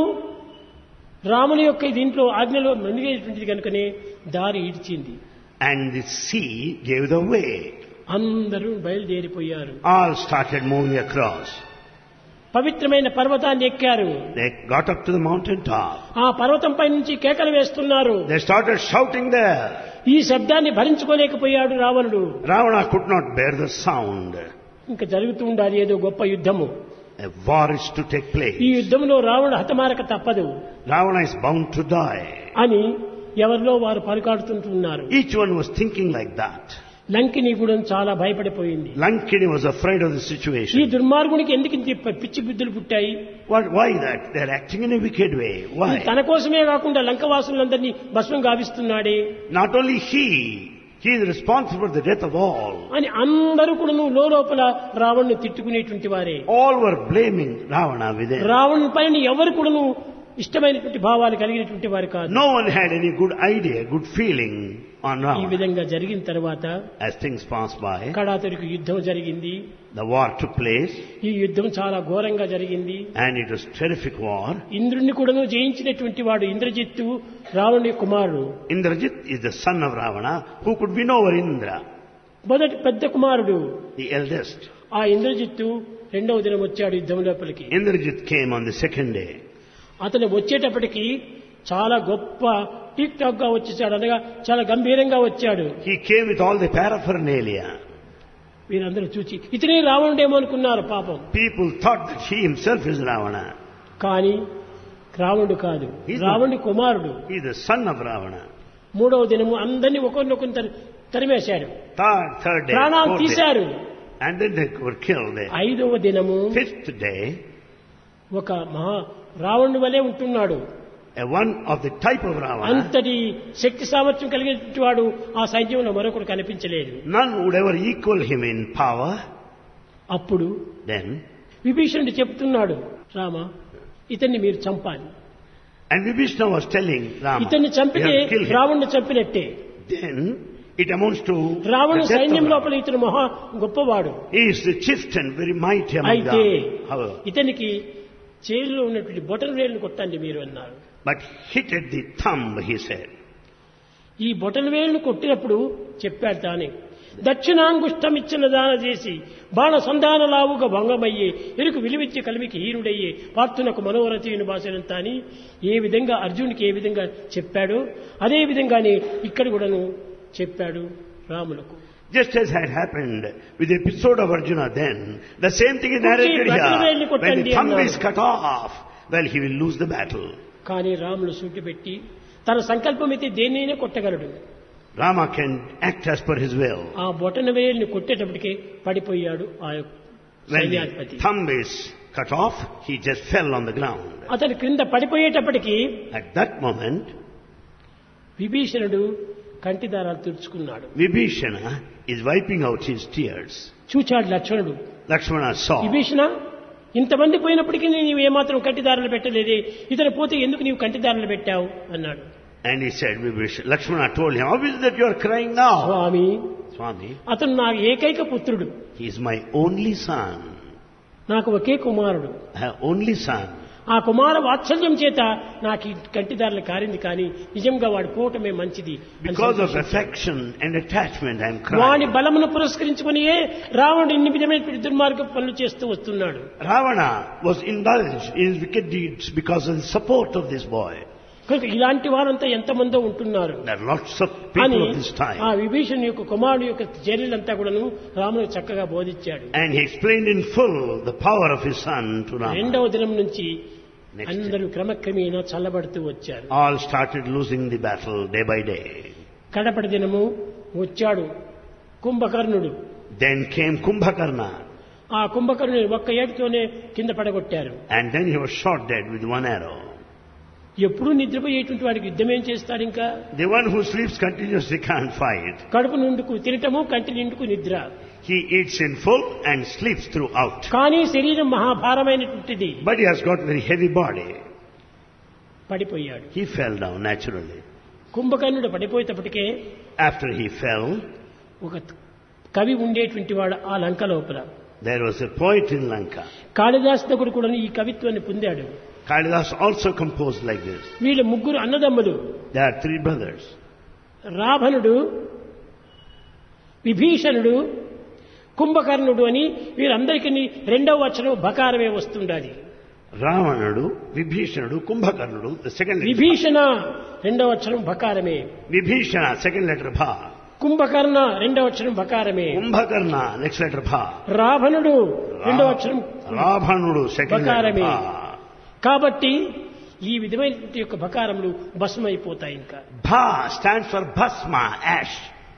రాముని యొక్క దీంట్లో ఆజ్ఞలో మునిగేటువంటిది కనుకనే దారి ఇడిచింది And the sea gave the way. అందరూ బయలుదేరిపోయారు All started moving across. పవిత్రమైన పర్వతాన్ని ఎక్కారు They got up to the mountain top. ఆ పర్వతం పై నుంచి కేకలు వేస్తున్నారు They started shouting there. ఈ శబ్దాన్ని భరించుకోలేకపోయాడు రావణుడు Ravana could not bear the sound. ఇంకా జరుగుతూ ఉండాలి ఏదో గొప్ప యుద్ధము A war is to take ఈ place. యుద్ధంలో రావణుడు హతమారక తప్పదు Ravana is bound to die. అని ఎవరిలో వారు పలుకాడుతుంటున్నారు Each one was thinking like that. Lankini కూడా చాలా భయపడిపోయింది Lankini was afraid of the ఈ situation. దుర్మార్గునికి ఎందుకు ఇంత ప- పిచ్చి బుద్ధులు పుట్టాయి What, why that? They're acting in a wicked way. ఇది Why? తన కోసమే కాకుండా లంకవాసులందరినీ భస్మం గావిస్తున్నాడే Not only he, he is responsible for the death of all. అని అందరూ కూడా లోపల రావణ్ణి తిట్టుకునేటువంటి వారే All were blaming Ravana within. రావణుని పైన ఎవరు కూడాను ఇష్టమైనటువంటి భావాలు కలిగినటువంటి వారు కాదు No one had any good idea, good feeling on ఈ Ravana. విధంగా జరిగిన తర్వాత As things passed by, కడాతరికి యుద్ధం జరిగింది the war took place ఈ యుద్ధం చాలా ఘోరంగా జరిగింది and it was terrific war. ఇంద్రుణ్ణి కూడాను జయించినటువంటి వాడు ఇంద్రజిత్తు రావణుని కుమారుడు Indrajit is the son of Ravana who could win over Indra, మొదటి పెద్ద కుమారుడు the eldest. ఆ ఇంద్రజిత్తు రెండవ దినం వచ్చాడు యుద్ధం లోపలికి Indrajit came on the second day. అతను వచ్చేటప్పటికి చాలా గొప్ప టిక్ టాక్ గా వచ్చేసాడు అనగా చాలా గంభీరంగా వచ్చాడు He came with all the paraphernalia. వీరందరూ చూచి ఇతనే రావణుడేమో అనుకున్నారు పాపం People thought that he himself is Ravana. కానీ రావణుడు కాదు He's రావణుడి కుమారుడు He is the son of Ravana. మూడవ దినము అందరినీ ఒకరినొకరు తరి- తరిమేశాడు Third, third day, ప్రాణాలు fourth day. తీశారు And then they were killed there. ఐదవ దినము Fifth day, ఒక మహా రావణుడి వలె ఉంటున్నాడు a one of the type of Ravana, అంతటి శక్తి సామర్థ్యం కలిగినటువంటి వాడు ఆ సైన్యంలో మరొకడు కనిపించలేదు none would ever equal him in power. అప్పుడు Then, విభీషణుడు చెప్తున్నాడు రామ ఇతన్ని మీరు చంపాలి and Vibhishna was telling Rama, ఇతన్ని "You చంపితే have to kill him. రావణ్ణి చంపినట్టే Then, it amounts to రావణు the death సైన్యం of లోపల ఇతను మహా గొప్పవాడు Ravana. He is the chieftain, very mighty among అయితే them. However, ఇతనికి చేతిలో ఉన్నటువంటి బొటన వేలును కొట్టండి మీరు అన్నారు but hit at the thumb, he said. ఈ బొటన వేలును కొట్టినప్పుడు చెప్పాడు తానే దక్షిణాంగుష్టం ఇచ్చిన దాన చేసి బాణ సంధాన లావుగా భంగమయ్యే ఎరుకు విలువిచ్చే కలిమికి హీరుడయ్యే పార్థునకు మనోరథీయుని భాషనంతా అని ఏ విధంగా అర్జునుడికి ఏ విధంగా చెప్పాడో అదే విధంగానే ఇక్కడ కూడాను చెప్పాడు రాములకు Just as had happened with the episode of Arjuna then, the same thing is narrated కుట్టి బట్టలు here. When కొట్టండి the thumb అన్నాడు. is cut off, well, he will lose the battle. కానీ రాములు సూటి పెట్టి తన సంకల్పం అయితే దేన్నైనా కొట్టగలడు Rama can act as per his will. ఆ బొటన వేలుని కొట్టేటప్పటికే పడిపోయాడు ఆ యొక్క When సైన్యాధిపతి the thumb is cut off, he just fell on the ground. అతను క్రింద పడిపోయేటప్పటికి At that moment, విభీషణుడు కంటిదారాలు తుడుచుకున్నాడు Vibhishana is wiping out his tears. చూచాడు లక్ష్మణుడు Lakshmana saw. విభీషణ ఇంతమంది పోయినప్పటికీ నీవు ఏమాత్రం కంటిదారులు పెట్టలేదే ఇతను పోతే ఎందుకు నీవు కంటిదారులు పెట్టావు అన్నాడు And he said, Vibhishana, Lakshmana told him, how is it that you are crying now? Swamy Swami, అతను నా ఏకైక పుత్రుడు he is my only son. నాకు ఒకే కుమారుడు I have only son. ఆ కుమార వాత్సల్యం చేత నాకు ఈ కంటిదారులు కారింది కానీ నిజంగా వాడు పోవటమే మంచిది అని Because of సంతోషించాడు. affection and attachment, I am వాని crying. బలమును పురస్కరించుకునియే రావణుడు ఇన్ని విధమైనటువంటి దుర్మార్గ పనులు చేస్తూ వస్తున్నాడు Ravana was indulged in his wicked deeds because of the support of this boy. కనుక ఇలాంటి వారంతా ఎంతమందో ఉంటున్నారు There are lots of అని people of this ఆ time. విభీషణ్ యొక్క కుమారుడు యొక్క చర్యలంతా కూడాను రాముడు చక్కగా బోధించాడు And he explained in full the power of his son to Rama. రెండవ దినం నుంచి Next అందరూ క్రమక్రమేణా చల్లబడుతూ వచ్చారు All started losing the battle day by day. కడపటి దినము వచ్చాడు కుంభకర్ణుడు Then came Kumbhakarna. ఆ కుంభకర్ణుని ఒక్క ఏటితోనే కింద పడగొట్టారు And then he was shot dead with one arrow. ఎప్పుడూ నిద్రపోయేటువంటి వాడికి యుద్ధం ఏం చేస్తాడు ఇంకా The one who sleeps continuously can't fight. కడుపు నిండుకు తినటము కంటి నిండుకు నిద్ర He eats in full and sleeps throughout. కానీ శరీరం మహాభారమైనటువంటిది But he has got very heavy body. పడిపోయాడు He fell down naturally. కుంభకర్ణుడు పడిపోయేటప్పటికే After he fell, ఒక కవి ఉండేటువంటి వాడు ఆ లంక లోపల there was a poet in Lanka. Kalidas దగ్గర కూడా ఈ కవిత్వాన్ని పొందాడు Kalidas also composed like this. వీళ్ళ ముగ్గురు అన్నదమ్ములు There are three brothers. రావణుడు విభీషణుడు కుంభకర్ణుడు అని వీరందరికీ రెండవ వచనం బకారమే వస్తుండాలి Ravanadu, Vibhishanudu, Kumbhakarnudu, the second letter. Vibhishana రెండవ వచనం బకారమే Vibhishana, second letter Bha. Kumbhakarna రెండవ వచనం బకారమే Kumbhakarna, next letter Bha. రావణుడు రెండవ వచనం Ravanadu, second letter బకారమే Bha. కాబట్టి ఈ విధమైనటువంటి యొక్క బకారములు భస్మైపోతాయి ఇంకా Bha stands for Bhasma, ash.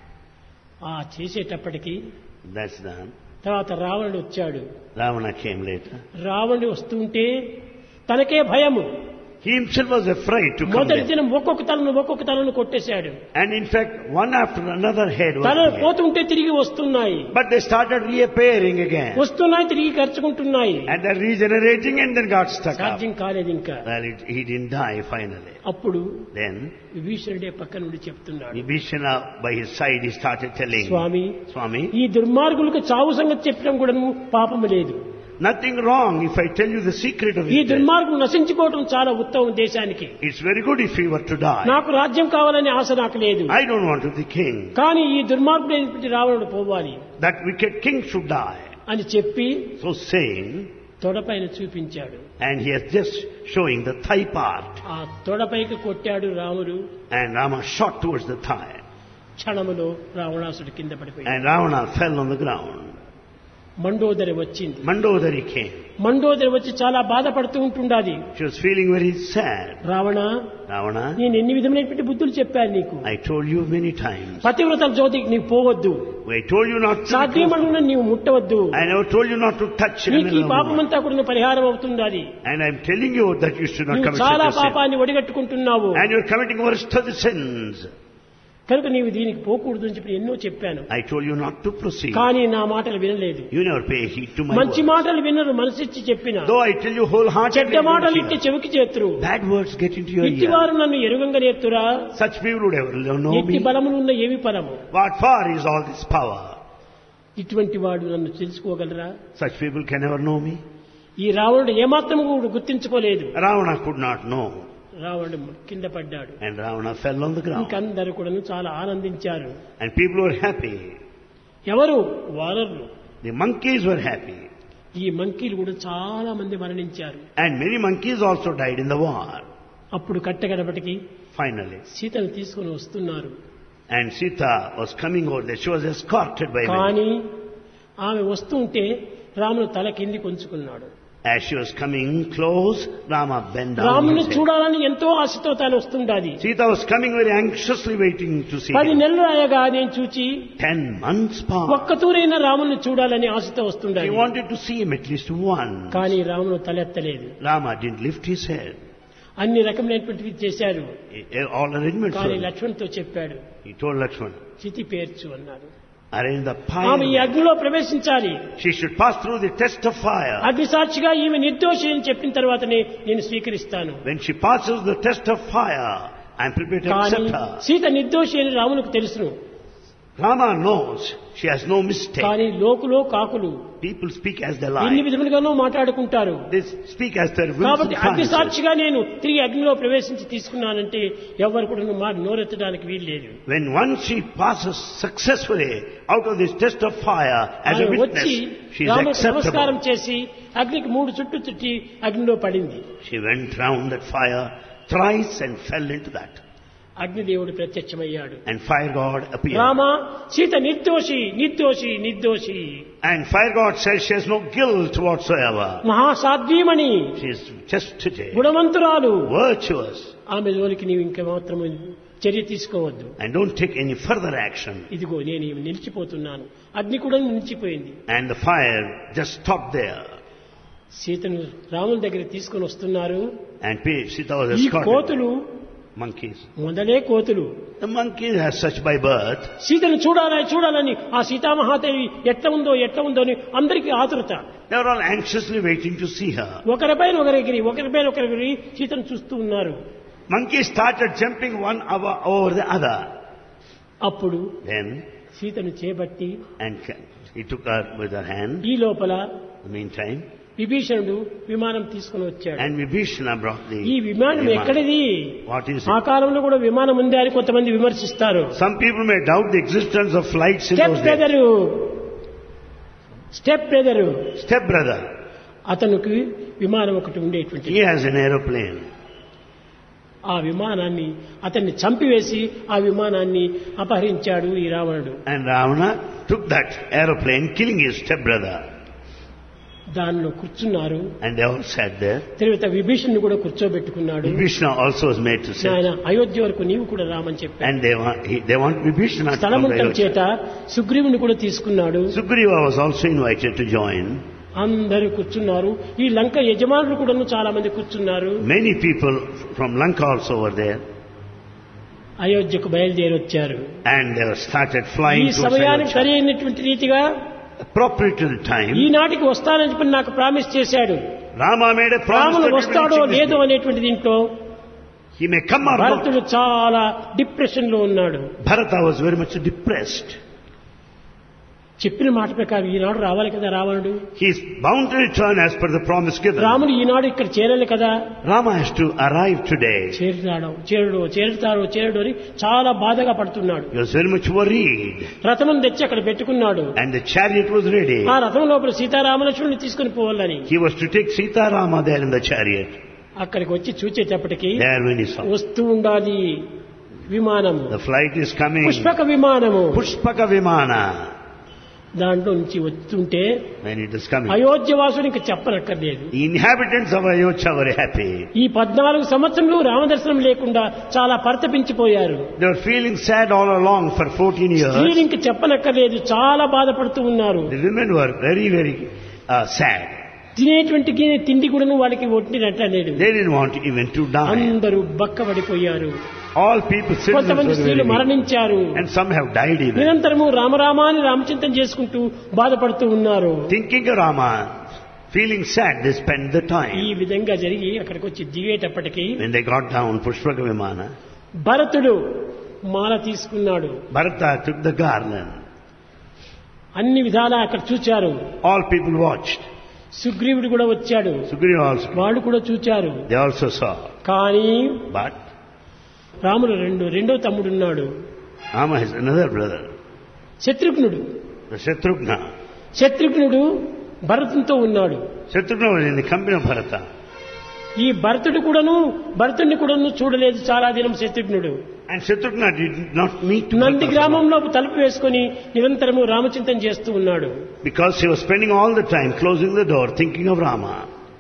ఆ చేసేటప్పటికి That's done. తర్వాత రావణుడు వచ్చాడు Ravana came later. రావణుడు వస్తుంటే తనకే భయము He himself was afraid to come మొదటి there. దినం ఒక్కొక్క తలను ఒక్కొక్క తలను కొట్టేశాడు And in fact, one after another head was తలలు there. పోతుంటే తిరిగి వస్తున్నాయి But they started reappearing again. వస్తున్నాయి తిరిగి ఖర్చుకుంటున్నాయి And they're regenerating and then got stuck up. సాధ్యం కాలేదు ఇంకా Well, it, he didn't die finally. అప్పుడు Then, విభీషణుడే పక్క నుండి చెప్తున్నాడు Vibhishana by his side, he started telling, Swamy Swami, ఈ దుర్మార్గులకు చావు సంగతి చెప్పడం కూడా పాపము లేదు nothing wrong if I tell you the secret of ఈ his death. దుర్మార్గులు నశించుకోవడం చాలా ఉత్తమం దేశానికి It's very good if he were to die. నాకు రాజ్యం కావాలనే ఆశ నాకు లేదు I don't want to be king. కానీ ఈ దుర్మార్గుడైనటువంటి రావణుడు పోవాలి That wicked king should die. అని చెప్పి So saying, తొడపైన చూపించాడు and he is just showing the thigh part. ఆ తొడపైకి కొట్టాడు రాముడు And Rama shot towards the thigh. క్షణములో రావణాసుడు కింద పడిపోయాడు And Ravana fell on the ground. Mandodari వచ్చింది Mandodari came. మండోదరి వచ్చి చాలా బాధపడుతూ ఉంటుండాది She was feeling very sad. Ravana Ravana, నేను ఎన్ని విధమైనటువంటి బుద్ధులు చెప్పాను నీకు I told you many times. పతివ్రతల జ్యోతికి నీవు పోవద్దు I told you not to. సాధ్యమనున్న నీవు ముట్టవద్దు I never told you not to touch నీకు ఈ another woman. పాపమంతా కూడా పరిహారం అవుతుండాలి And I'm telling you that you should not నువ్వు commit చాలా such a sin. పాపాన్ని ఒడిగట్టుకుంటున్నావు And you're committing worst of the sins. కనుక నీవు దీనికి పోకూడదు అని చెప్పి ఎన్నో చెప్పాను I told you not to proceed. కానీ నా మాటలు వినలేదు You never pay heed to my మంచి words. మాటలు వినరు మనసిచ్చి చెప్పిన Though I tell you wholeheartedly, చెడ్డ you don't మాటలు ఇట్టి hear. చెవికి చేతురు bad words get into your ear. ఇట్టివారు నన్ను ఎరుగంగా నేర్తురా Such people would ever know ఎట్టి me. బలమునున్న ఏమి ఫలము What for is all this power? ఇటువంటి వాడు నన్ను తెలుసుకోగలరా Such people can never know me. ఈ రావణుడు ఏమాత్రము కూడా గుర్తించుకోలేదు Ravana could not know. రావణుడు కింద పడ్డాడు And Ravana fell on the ground. ఇంకందరూ కూడా చాలా ఆనందించారు And people were happy. ఎవరు వానరులు The monkeys were happy. ఈ మంకీలు కూడా చాలా మంది మరణించారు And many monkeys also died in the war. అప్పుడు కట్టగడపటికి Finally. సీతను తీసుకొని వస్తున్నారు And Sita was coming over there. She was escorted by many. కానీ ఆమె వస్తుంటే రాముడు తల కింది కొంచుకున్నాడు As she was coming close, Rama bent down. రాముని his head. చూడాలని ఎంతో ఆశతో తాను వస్తుండాది Sita was coming very anxiously waiting to see పది him. నెలలు అయ్యగా నేను చూచి Ten months passed. ఒక్క తూరైనా రాముని చూడాలని ఆశతో He వస్తుండాలి wanted to see him at least once. కానీ రాముడు తలెత్తలేదు Rama didn't lift his head. అన్ని రకమైనటువంటివి చేశారు He- All arrangements కానీ were. లక్ష్మణ్తో చెప్పాడు He told Lakshmana, చితి పేర్చు అన్నాడు arrange the ఆమె ఈ fire. అగ్నిలో ప్రవేశించాలి She should pass through the test of fire. అగ్ని సాక్షిగా ఈమె నిర్దోషి అని చెప్పిన తర్వాతనే నేను స్వీకరిస్తాను When she passes the test of fire, I'm prepared to కానీ accept her. సీత నిర్దోషి అని రామునికి తెలుసును Rama knows she has no mistake. కానీ లోకులో కాకులు People speak as they ఎన్ని lie. విధములుగానో మాట్లాడుకుంటారు They speak as their wills కాబట్టి and అగ్ని fancies. సాక్షిగా నేను తిరిగి అగ్నిలో ప్రవేశించి తీసుకున్నానంటే ఎవరు కూడా మా నోరెత్తడానికి వీల్లేదు When once she passes successfully out of this test of fire as a ఆమె witness, వచ్చి she is రాముడికి నమస్కారం acceptable. చేసి అగ్నికి మూడు చుట్టూ చుట్టి అగ్నిలో పడింది She went round that fire thrice and fell into that. అగ్నిదేవుడు ప్రత్యక్షమయ్యాడు And fire god appeared. Rama Sita నిర్దోషి నిర్దోషి నిర్దోషి And fire god says she has no guilt whatsoever. మహాసాధ్వీమణి She is chastity, గుణవంతురాలు virtuous, ఆమె జోలికి నీవు ఇంకా మాత్రము చర్య తీసుకోవద్దు and don't take any further action. ఇదిగో నేను ఈమె నిలిచిపోతున్నాను అగ్ని కూడా నిలిచిపోయింది And the fire just stopped there. సీతను రాముల దగ్గర తీసుకొని వస్తున్నారు And P- Sita was ఈ escorted. కోతులు monkeys. మొదలే కోతులు The monkey has such by birth. సీతను చూడాలని చూడాలని ఆ సీతామహాదేవి ఎట్లా ఉందో ఎట్లా ఉందో అని అందరికీ ఆతురత They are all anxiously waiting to see her. ఒకరిపైన ఒకరిగిరి ఒకరిపైన ఒకరిగిరి సీతను చూస్తూ ఉన్నారు Monkey started jumping one over over the other. అప్పుడు Then, సీతను చేపట్టి and ca- he took her with her hand. ఈ లోపల In the meantime, విభీషణుడు విమానం తీసుకుని వచ్చాడు and Vibhishana brought the. ఈ విమానం Vimana. ఎక్కడిది What is ఆ it? కాలంలో కూడా విమానం ఉంది అని కొంతమంది విమర్శిస్తారు Some people may doubt the existence of flights in step those days. Brother step brother Step brother, అతనికి విమానం ఒకటి ఉండేటువంటి he has an aeroplane. ఆ విమానాన్ని అతన్ని చంపివేసి ఆ విమానాన్ని అపహరించాడు ఈ రావణుడు And Ravana took that aeroplane, killing his stepbrother. దానిలో కూర్చున్నారు And they all sat there. తర్వాత విభీషణ్ణి కూడా కూర్చోబెట్టుకున్నాడు Vibhishana also was made to sit. ఆయన అయోధ్య వరకు నీవు కూడా రామని చెప్పాడు And they want, he, they want Vibhishana to come to స్థలమంతం Ayodhya. చేత సుగ్రీవుని కూడా తీసుకున్నాడు Sugriva was also invited to join. అందరూ కూర్చున్నారు ఈ లంక యజమానులు కూడా చాలా మంది కూర్చున్నారు Many people from Lanka also were there. అయోధ్యకు బయలుదేరి వచ్చారు And they started ఈ flying to సమయానికి Ayodhya. సరి అయినటువంటి రీతిగా Appropriate to the time, ఈనాటికి వస్తానని చెప్పి నాకు ప్రామిస్ చేశాడు Rama made a promise రాముడు that he వస్తాడో will reach లేదో this అనేటువంటి దీంట్లో day. He may come or not. భరతుడు చాలా డిప్రెషన్ లో ఉన్నాడు Bharata was very much depressed. చెప్పిన మాట ప్రకారం ఈనాడు రావాలి కదా రావణుడు He is bound to return as per the promise given. రాముడు ఈనాడు ఇక్కడ చేరాలి కదా Rama has to arrive today. చేరుతాడు చేరుడు చేరుతాడు చేరుడు అని చాలా బాధగా పడుతున్నాడు He was very much worried. రథమును తెచ్చి అక్కడ పెట్టుకున్నాడు And the chariot was ready. ఆ రథం లోపల సీతారామలక్ష్మణుని తీసుకుని పోవాలని He was to take Sita Rama there in the chariot. అక్కడికి వచ్చి చూచేటప్పటికి There when he saw. వస్తూ ఉండాలి విమానము The flight is coming. Pushpaka విమానము Pushpaka Vimana. దాంట్లో నుంచి వస్తుంటే When it is coming. Ayodhya వాసునికి చెప్పనక్కర్లేదు The inhabitants of Ayodhya were happy. ఈ పద్నాలుగు సంవత్సరంలో రామదర్శనం లేకుండా చాలా పరితపించిపోయారు They were feeling sad all along for 14 years. స్త్రీలింక చెప్పనక్కర్లేదు చాలా బాధపడుతూ ఉన్నారు The women were very, very uh, sad. తినేటువంటి గి- తిండి కూడా వాళ్ళకి ఒట్టినట్టలేదు They didn't want even to die. అందరూ బక్కబడిపోయారు All people, citizens కొంతమంది were స్త్రీలు very weak. మరణించారు And some have died even. నిరంతరము రామరామాని రామచింతన చేసుకుంటూ బాధపడుతూ ఉన్నారు Thinking of Rama, feeling sad, they spent the ఈ time. విధంగా జరిగి అక్కడికి వచ్చి దిగేటప్పటికి When they got down Pushpaka Vimana, భరతుడు మాల తీసుకున్నాడు Bharata took the garland. అన్ని విధాలా అక్కడ చూచారు All people watched. సుగ్రీవుడు కూడా వచ్చాడు Sugriva also. వాళ్ళు కూడా చూచారు They also saw. కానీ But రాముడు రెండు రెండో తమ్ముడున్నాడు Rama has another brother, శత్రుఘ్నుడు the Shatrughna. శత్రుఘ్నుడు భరతంతో ఉన్నాడు Shatrughna was in the company of Bharata. ఈ భరతుడు కూడాను భరతుడిని కూడాను చూడలేదు చాలా దినం శత్రుఘ్నుడు And Shatrughna did not meet Nandi Bharata గ్రామంలో తలుపు వేసుకొని నిరంతరము రామచింతన చేస్తూ ఉన్నాడు because he was spending all the time closing the door thinking of Rama.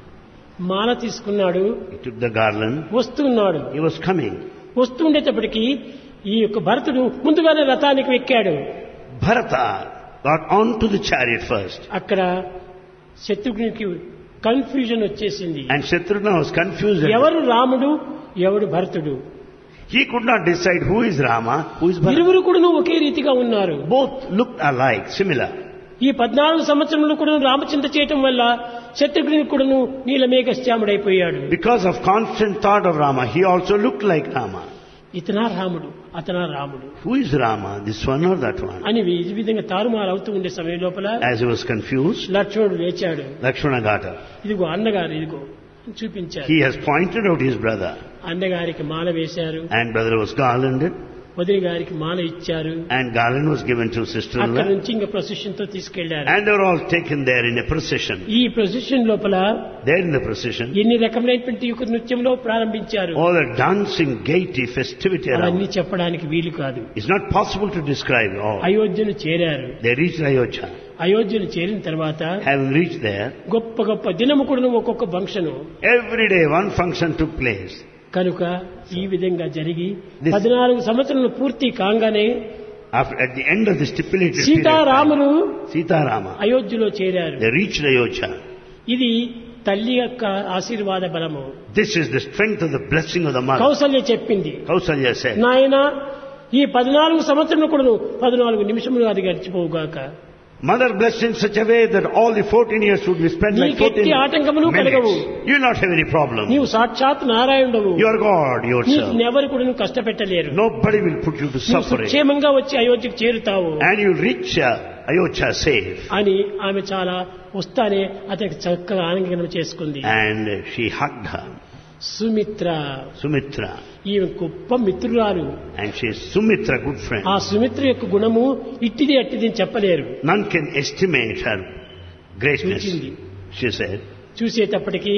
మాల తీసుకున్నాడు He took the garland. వస్తున్నాడు He was coming. వస్తూ ఉండేటప్పటికి ఈ యొక్క భరతుడు ముందుగానే రథానికి ఎక్కాడు Bharata got onto the chariot first. అక్కడ శత్రుఘ్నునికి కన్ఫ్యూజన్ వచ్చేసింది And Shatrughna was confused. ఎవరు రాముడు ఎవడు భరతుడు He could not decide who is Rama, who is Bharata. ఇరువురు కూడా ఒకే రీతిగా ఉన్నారు Both looked alike, similar. ఈ పద్నాలుగు సంవత్సరంలో కూడా రామచింత చేయటం వల్ల శత్రుఘ్నునికి కూడాను నీలమేఘశ్యాముడైపోయాడు Because of constant thought of Rama, he also looked like Rama. ఇతనా రాముడు అతనా రాముడు Who is Rama, this one or that one? అని ఈ విధంగా తారుమారు అవుతూ ఉండే సమయం లోపల As he was confused, లక్ష్మణుడు లేచాడు Lakshmana got up. ఇదిగో అన్నగారు ఇదిగో అని చూపించారు He has pointed out his brother. అన్నగారికి మాల వేశారు And brother was garlanded. వదిలి గారికి మాల ఇచ్చారు And garland was given to అక్కడ sister-in-law. నుంచి ఇంకా ప్రొసెషన్ తో తీసుకెళ్లారు And they were all taken there in a procession. ఈ ప్రొసెషన్ లోపల There in the procession, ఎన్ని రకమైనటువంటి యొక్క నృత్యంలో ప్రారంభించారు all the dancing, gaiety, festivity అవన్నీ around. చెప్పడానికి వీలు కాదు It's not possible to describe all. అయోధ్యను చేరారు They reached Ayodhya. అయోధ్యను చేరిన తర్వాత Having reached there, గొప్ప గొప్ప దినము కూడా ఒక్కొక్క function every day one function took place. కనుక ఈ విధంగా జరిగి This- పద్నాలుగు సంవత్సరాలు పూర్తి కాగానే After, at the end of the stipulated period, Seetharamulu Sita Rama, అయోధ్యలో చేరారు they reached Ayodhya. ఇది తల్లి యొక్క ఆశీర్వాద బలము This is the strength of the blessing of the mother. Kaushalya చెప్పింది Kausalya said, నాయన ఈ పద్నాలుగు సంవత్సరంలో కూడా పద్నాలుగు నిమిషములు అది గడిచిపోవుగాక Mother blessed in such a way that all the 14 years would be spent like నీకెట్టి 14 ఆటంకములు కలగవు. minutes. You will not have any problem. నీవు సాక్షాత్ నారాయణుడవు You are God నీకు yourself. ఎవరు కూడా నువ్వు కష్టపెట్టలేరు Nobody will put you to నువ్వు suffering. సుక్షేమంగా వచ్చి అయోధ్యకు చేరుతావు And you will reach uh, Ayodhya safe. అని ఆమె చాలా వస్తానే అతనికి చక్కగా ఆనందం చేసుకుంది And she hugged her, Sumitra Sumitra. ఈమె గొప్ప మిత్రురాలు And she is Sumitra, good friend. ఆ సుమిత్ర యొక్క గుణము ఇట్టిది అట్టిది అని చెప్పలేరు None can estimate her greatness. చూచింది. She said, చూసేటప్పటికి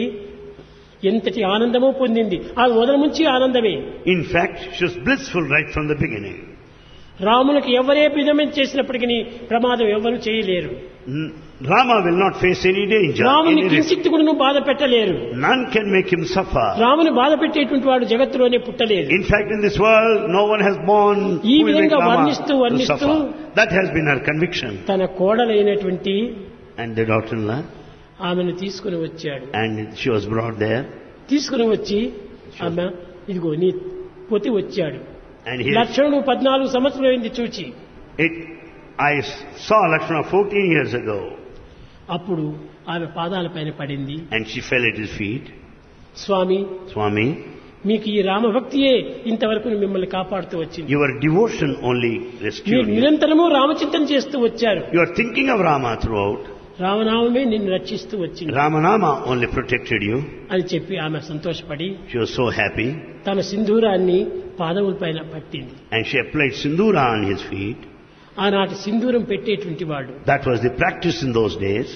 ఎంతటి ఆనందమో పొందింది ఆ మొదల నుంచి ఆనందమే in fact, she was blissful right from the beginning. రామునికి ఎవరే విధమైన చేసినప్పటికీ ప్రమాదం ఎవరు చేయలేరు N- Rama will not face any danger. రాముని any risk. కించిత్తు కూడా బాధ పెట్టలేరు None can make him suffer. రాముని బాధ పెట్టేటువంటి వాడు జగత్తులోనే పుట్టలేదు In fact, in this world, no one has born ఈ who will make విధంగా Rama వర్ణిస్తూ, to వర్ణిస్తూ suffer. That has been her conviction. తన కోడలైనటువంటి And the daughter-in-law, ఆమెను తీసుకుని వచ్చాడు and she was brought there, తీసుకుని వచ్చి ఆమె ఇదిగో నీ పొతి వచ్చాడు and here లక్షణుడు పద్నాలుగు సంవత్సరం అయింది చూచి it, I saw Lakshmana 14 years ago, అప్పుడు ఆమె పాదాల పైన పడింది and she fell at his feet. Swamy Swami, మీకు ఈ రామభక్తియే ఇంతవరకు మిమ్మల్ని కాపాడుతూ వచ్చింది your devotion only మీరు rescued you. నిరంతరము రామచింతన చేస్తూ వచ్చారు You are thinking of Rama throughout. రామనామమే నిన్ను రక్షిస్తూ వచ్చింది Ramanama only protected you. అని చెప్పి ఆమె సంతోషపడి She was so happy. తన సింధూరాన్ని పాదముల పైన పట్టింది And she applied sindura on his feet. ఆనాటి సింధూరం పెట్టేటువంటి వాడు That was the practice in those days.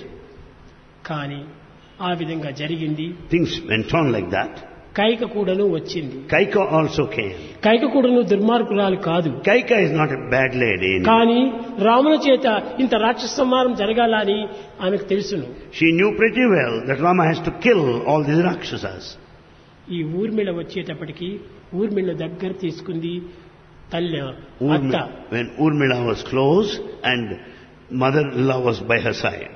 కానీ ఆ విధంగా జరిగింది Things went on like that. Kaika కూడాను వచ్చింది Kaika also came. కైక కూడాను దుర్మార్గురాలు కాదు Kaika is not a bad lady. కానీ రాముల చేత ఇంత రాక్షస సంహారం జరగాల అని ఆమెకు తెలుసును She knew pretty well that Rama has to kill all these Rakshasas. ఈ ఊర్మిళ వచ్చేటప్పటికి ఊర్మిళ దగ్గర తీసుకుంది తల్లి అత్త Urmi- when Urmila was close and mother-in-law was by her side.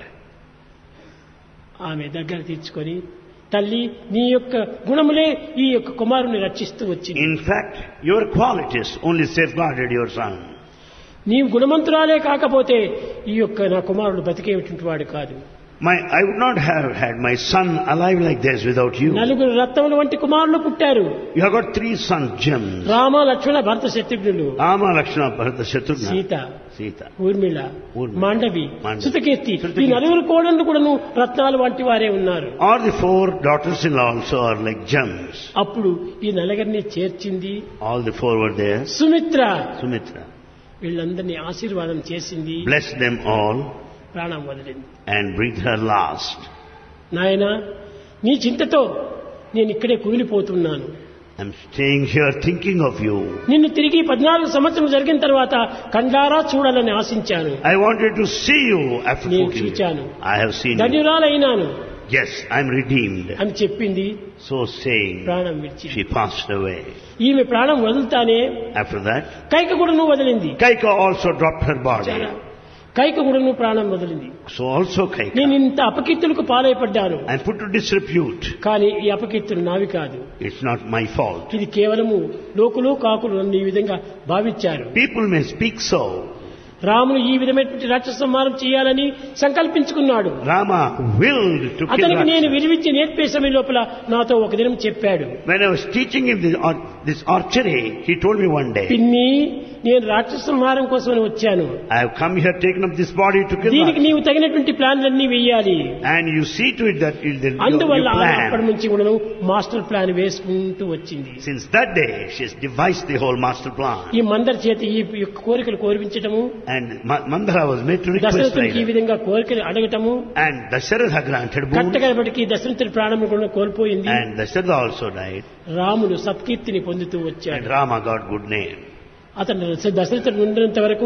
ఆమె దగ్గర తీర్చుకొని తల్లి నీ యొక్క గుణములే ఈ యొక్క కుమారుని రక్షిస్తూ వచ్చింది In fact, your qualities only safeguarded your son. నీవు గుణమంతురాలే కాకపోతే ఈ యొక్క నా కుమారుడు బతికేటువంటి వాడు కాదు My, I would not have had my son alive like this without you. నలుగురు రత్నముల వంటి కుమారులు పుట్టారు You have got three sons, gems. Rama Lakshmana Bharata శత్రుఘ్నులు Rama, Lakshmana, Bharata, Shatrughna. Sita Sita. Urmila Urmila, Mandovi Mandovi, సుతకీర్తి ఈ శృతకీర్తి. నలుగురు కోడళ్ళు కూడాను రత్నాలు వంటి వారే ఉన్నారు All the four daughters-in-law also are like gems. అప్పుడు ఈ నలుగురిని చేర్చింది All the four were there. Sumitra Sumitra వీళ్ళందరినీ ఆశీర్వాదం చేసింది blessed them all ప్రాణం వదిలింది and breathed her last. నాయన నీ చింతతో నేను ఇక్కడే కుమిలిపోతున్నాను I'm staying here thinking of you. నిన్ను తిరిగి పద్నాలుగు సంవత్సరం జరిగిన తర్వాత కండారా చూడాలని ఆశించాను I wanted to see you after నేను 14 చూచాను. years. I have seen you. ధన్యురాలైనాను Yes, I'm redeemed. అని చెప్పింది So saying, ప్రాణం విడిచింది she passed away. ఈమె ప్రాణం వదులుతానే After that, కైక కూడా నువ్వు వదిలింది Kaika also dropped her body. చాలా. కైక కూడా నువ్వు ప్రాణం వదిలింది So also Kaika. నేను ఇంత అపకీర్తులకు పాలైపడ్డాను I'm put to disrepute. కానీ ఈ అపకీర్తులు నావి కాదు It's not my fault. ఇది కేవలము లోకులు కాకులు నన్ను ఈ విధంగా భావించారు People may speak so. రాముడు ఈ విధమైనటువంటి రాక్షస సంహారం చేయాలని సంకల్పించుకున్నాడు Rama willed to kill అతనికి నేను Rakshasa. విలువించి నేర్పే సమయం లోపల నాతో ఒక దినం చెప్పాడు When I was teaching him this, ar- this archery, he told me one day, పిన్ని నేను రాక్షస సంహారం కోసమని వచ్చాను I have come here taken up this body to kill దీనికి Rakshasa. నీవు తగినటువంటి ప్లాన్లన్నీ వెయ్యాలి And you see to it that you, you, you అందువల్ల ఆమె అప్పటి plan. నుంచి కూడా మాస్టర్ ప్లాన్ వేసుకుంటూ వచ్చింది Since that day, she has devised the whole master plan. ఈ మందరి చేత ఈ యొక్క కోరికలు కోరిపించటము And Ma- Mandara was made to request like దశరథునికి ఈ that. విధంగా కోరికలు అడగటము And Dasharatha granted boon. కట్టగడపటికి దశరథుడి ప్రాణం కూడా కోల్పోయింది And Dasharatha also died. రాముడు సత్కీర్తిని పొందుతూ And వచ్చాడు Rama got good name. అతను దశరథుడు ఉండినంత వరకు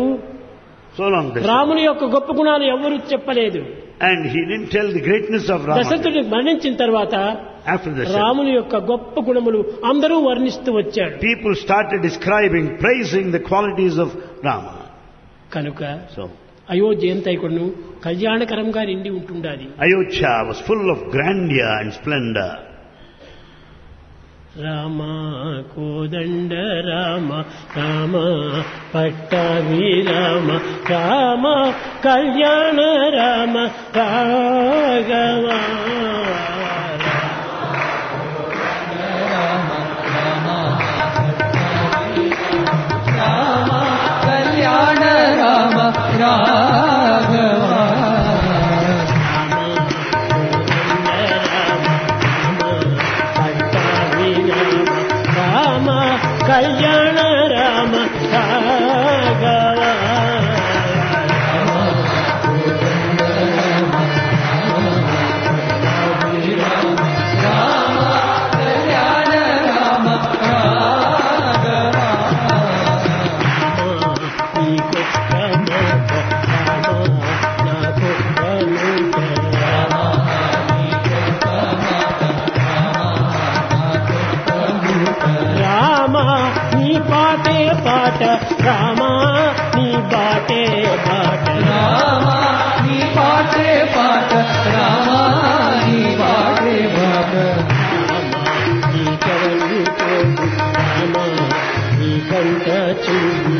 So long Dasharatha. రాముని యొక్క గొప్ప గుణాలు ఎవరు చెప్పలేదు And he didn't tell the greatness of Rama. దశరథుడు మరణించిన తర్వాత After Dasharatha. రాముని యొక్క గొప్ప గుణములు అందరూ వర్ణిస్తూ వచ్చాడు People started describing, praising the qualities of Rama. కనుక So, అయోధ్య ఎంత కూడాను కళ్యాణకరంగా నిండి ఉంటుండాలి Ayodhya was full of grandeur and splendor. Rama కోదండ రామ రామ పట్టాభి రామ రామ కళ్యాణ రామ రాఘవా కళ్యాణ రామ రాఘవ రామ కళ్యాణ రామ రాఘవ కళ్యాణ రామ రామ నీ పాటే పాట రామ నీ బాటే బాట రామ నీ పాటే పాట రామ నీ పాటే పాట నీ కవలు తోడు రామ నీ కంట చూడు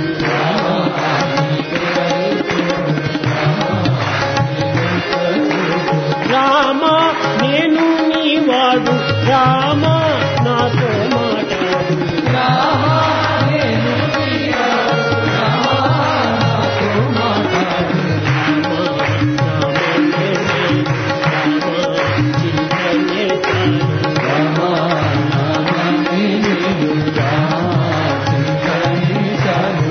రామ నేను నీ వాడు రామ నాతో మాట్లాడు రామ నేను నీవాడు, రామ నాతో మాట్లాడు. రామ నామమే నీవు, రామ చింతనే చాలు.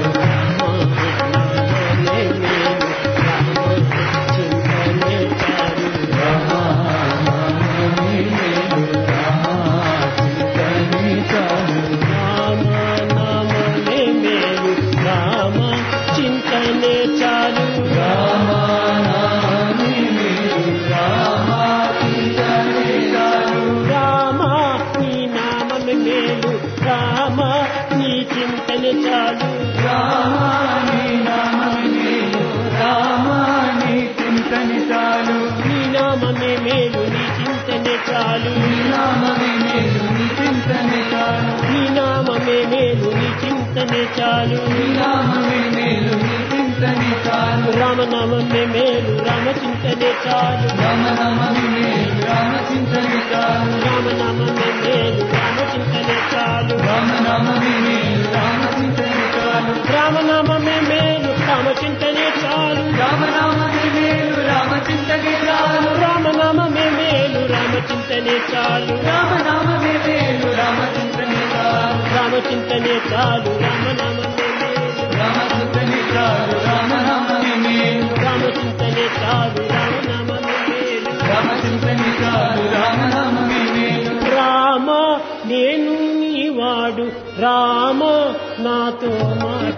రామ నామమే నీవు, రామ చింతనే చాలు. చింతనే చాలు రామ నామమే నీవు, రామ చింతనే చాలు. రామ నీ నామమే మేలు రామ నీ చింతనే చాలు రామ నీ నామమే నీవు, రామ నీ చింతనే చాలు. నీ నామమే మేలు నీ చింతనే చాలు నీ నామమే మేలు, నీ చింతనే చాలు. నీ నామమే మేలు నీ చింతనే చాలు నీ నామమే మేలు, నీ చింతనే చాలు. రామనామమే మేలు రామ చింతనే చాలు రామనామమే మేలు, రామ చింతనే చాలు. రామనామమే మేలు రామ చింతనే చాలు రామనామమే మేలు, రామ చింతనే చాలు. రామనామమే మేలు రామ చింతనే చాలు రామనామమే మేలు, రామ చింతనే చాలు. రామనామమే మేలు రామ చింతనే చాలు రామనామమే మేలు, రామ చింతనే చాలు. రామ చింతనే చాలు రామనామమే మేలు రామ చింతనే చాలు, రామనామమే మేలు. రామ చింతనే చాలు రామనామమే మేలు రామ చింతనే చాలు, రామనామమే మేలు. రామ నేను నీ వాడు రామ నాతో మాట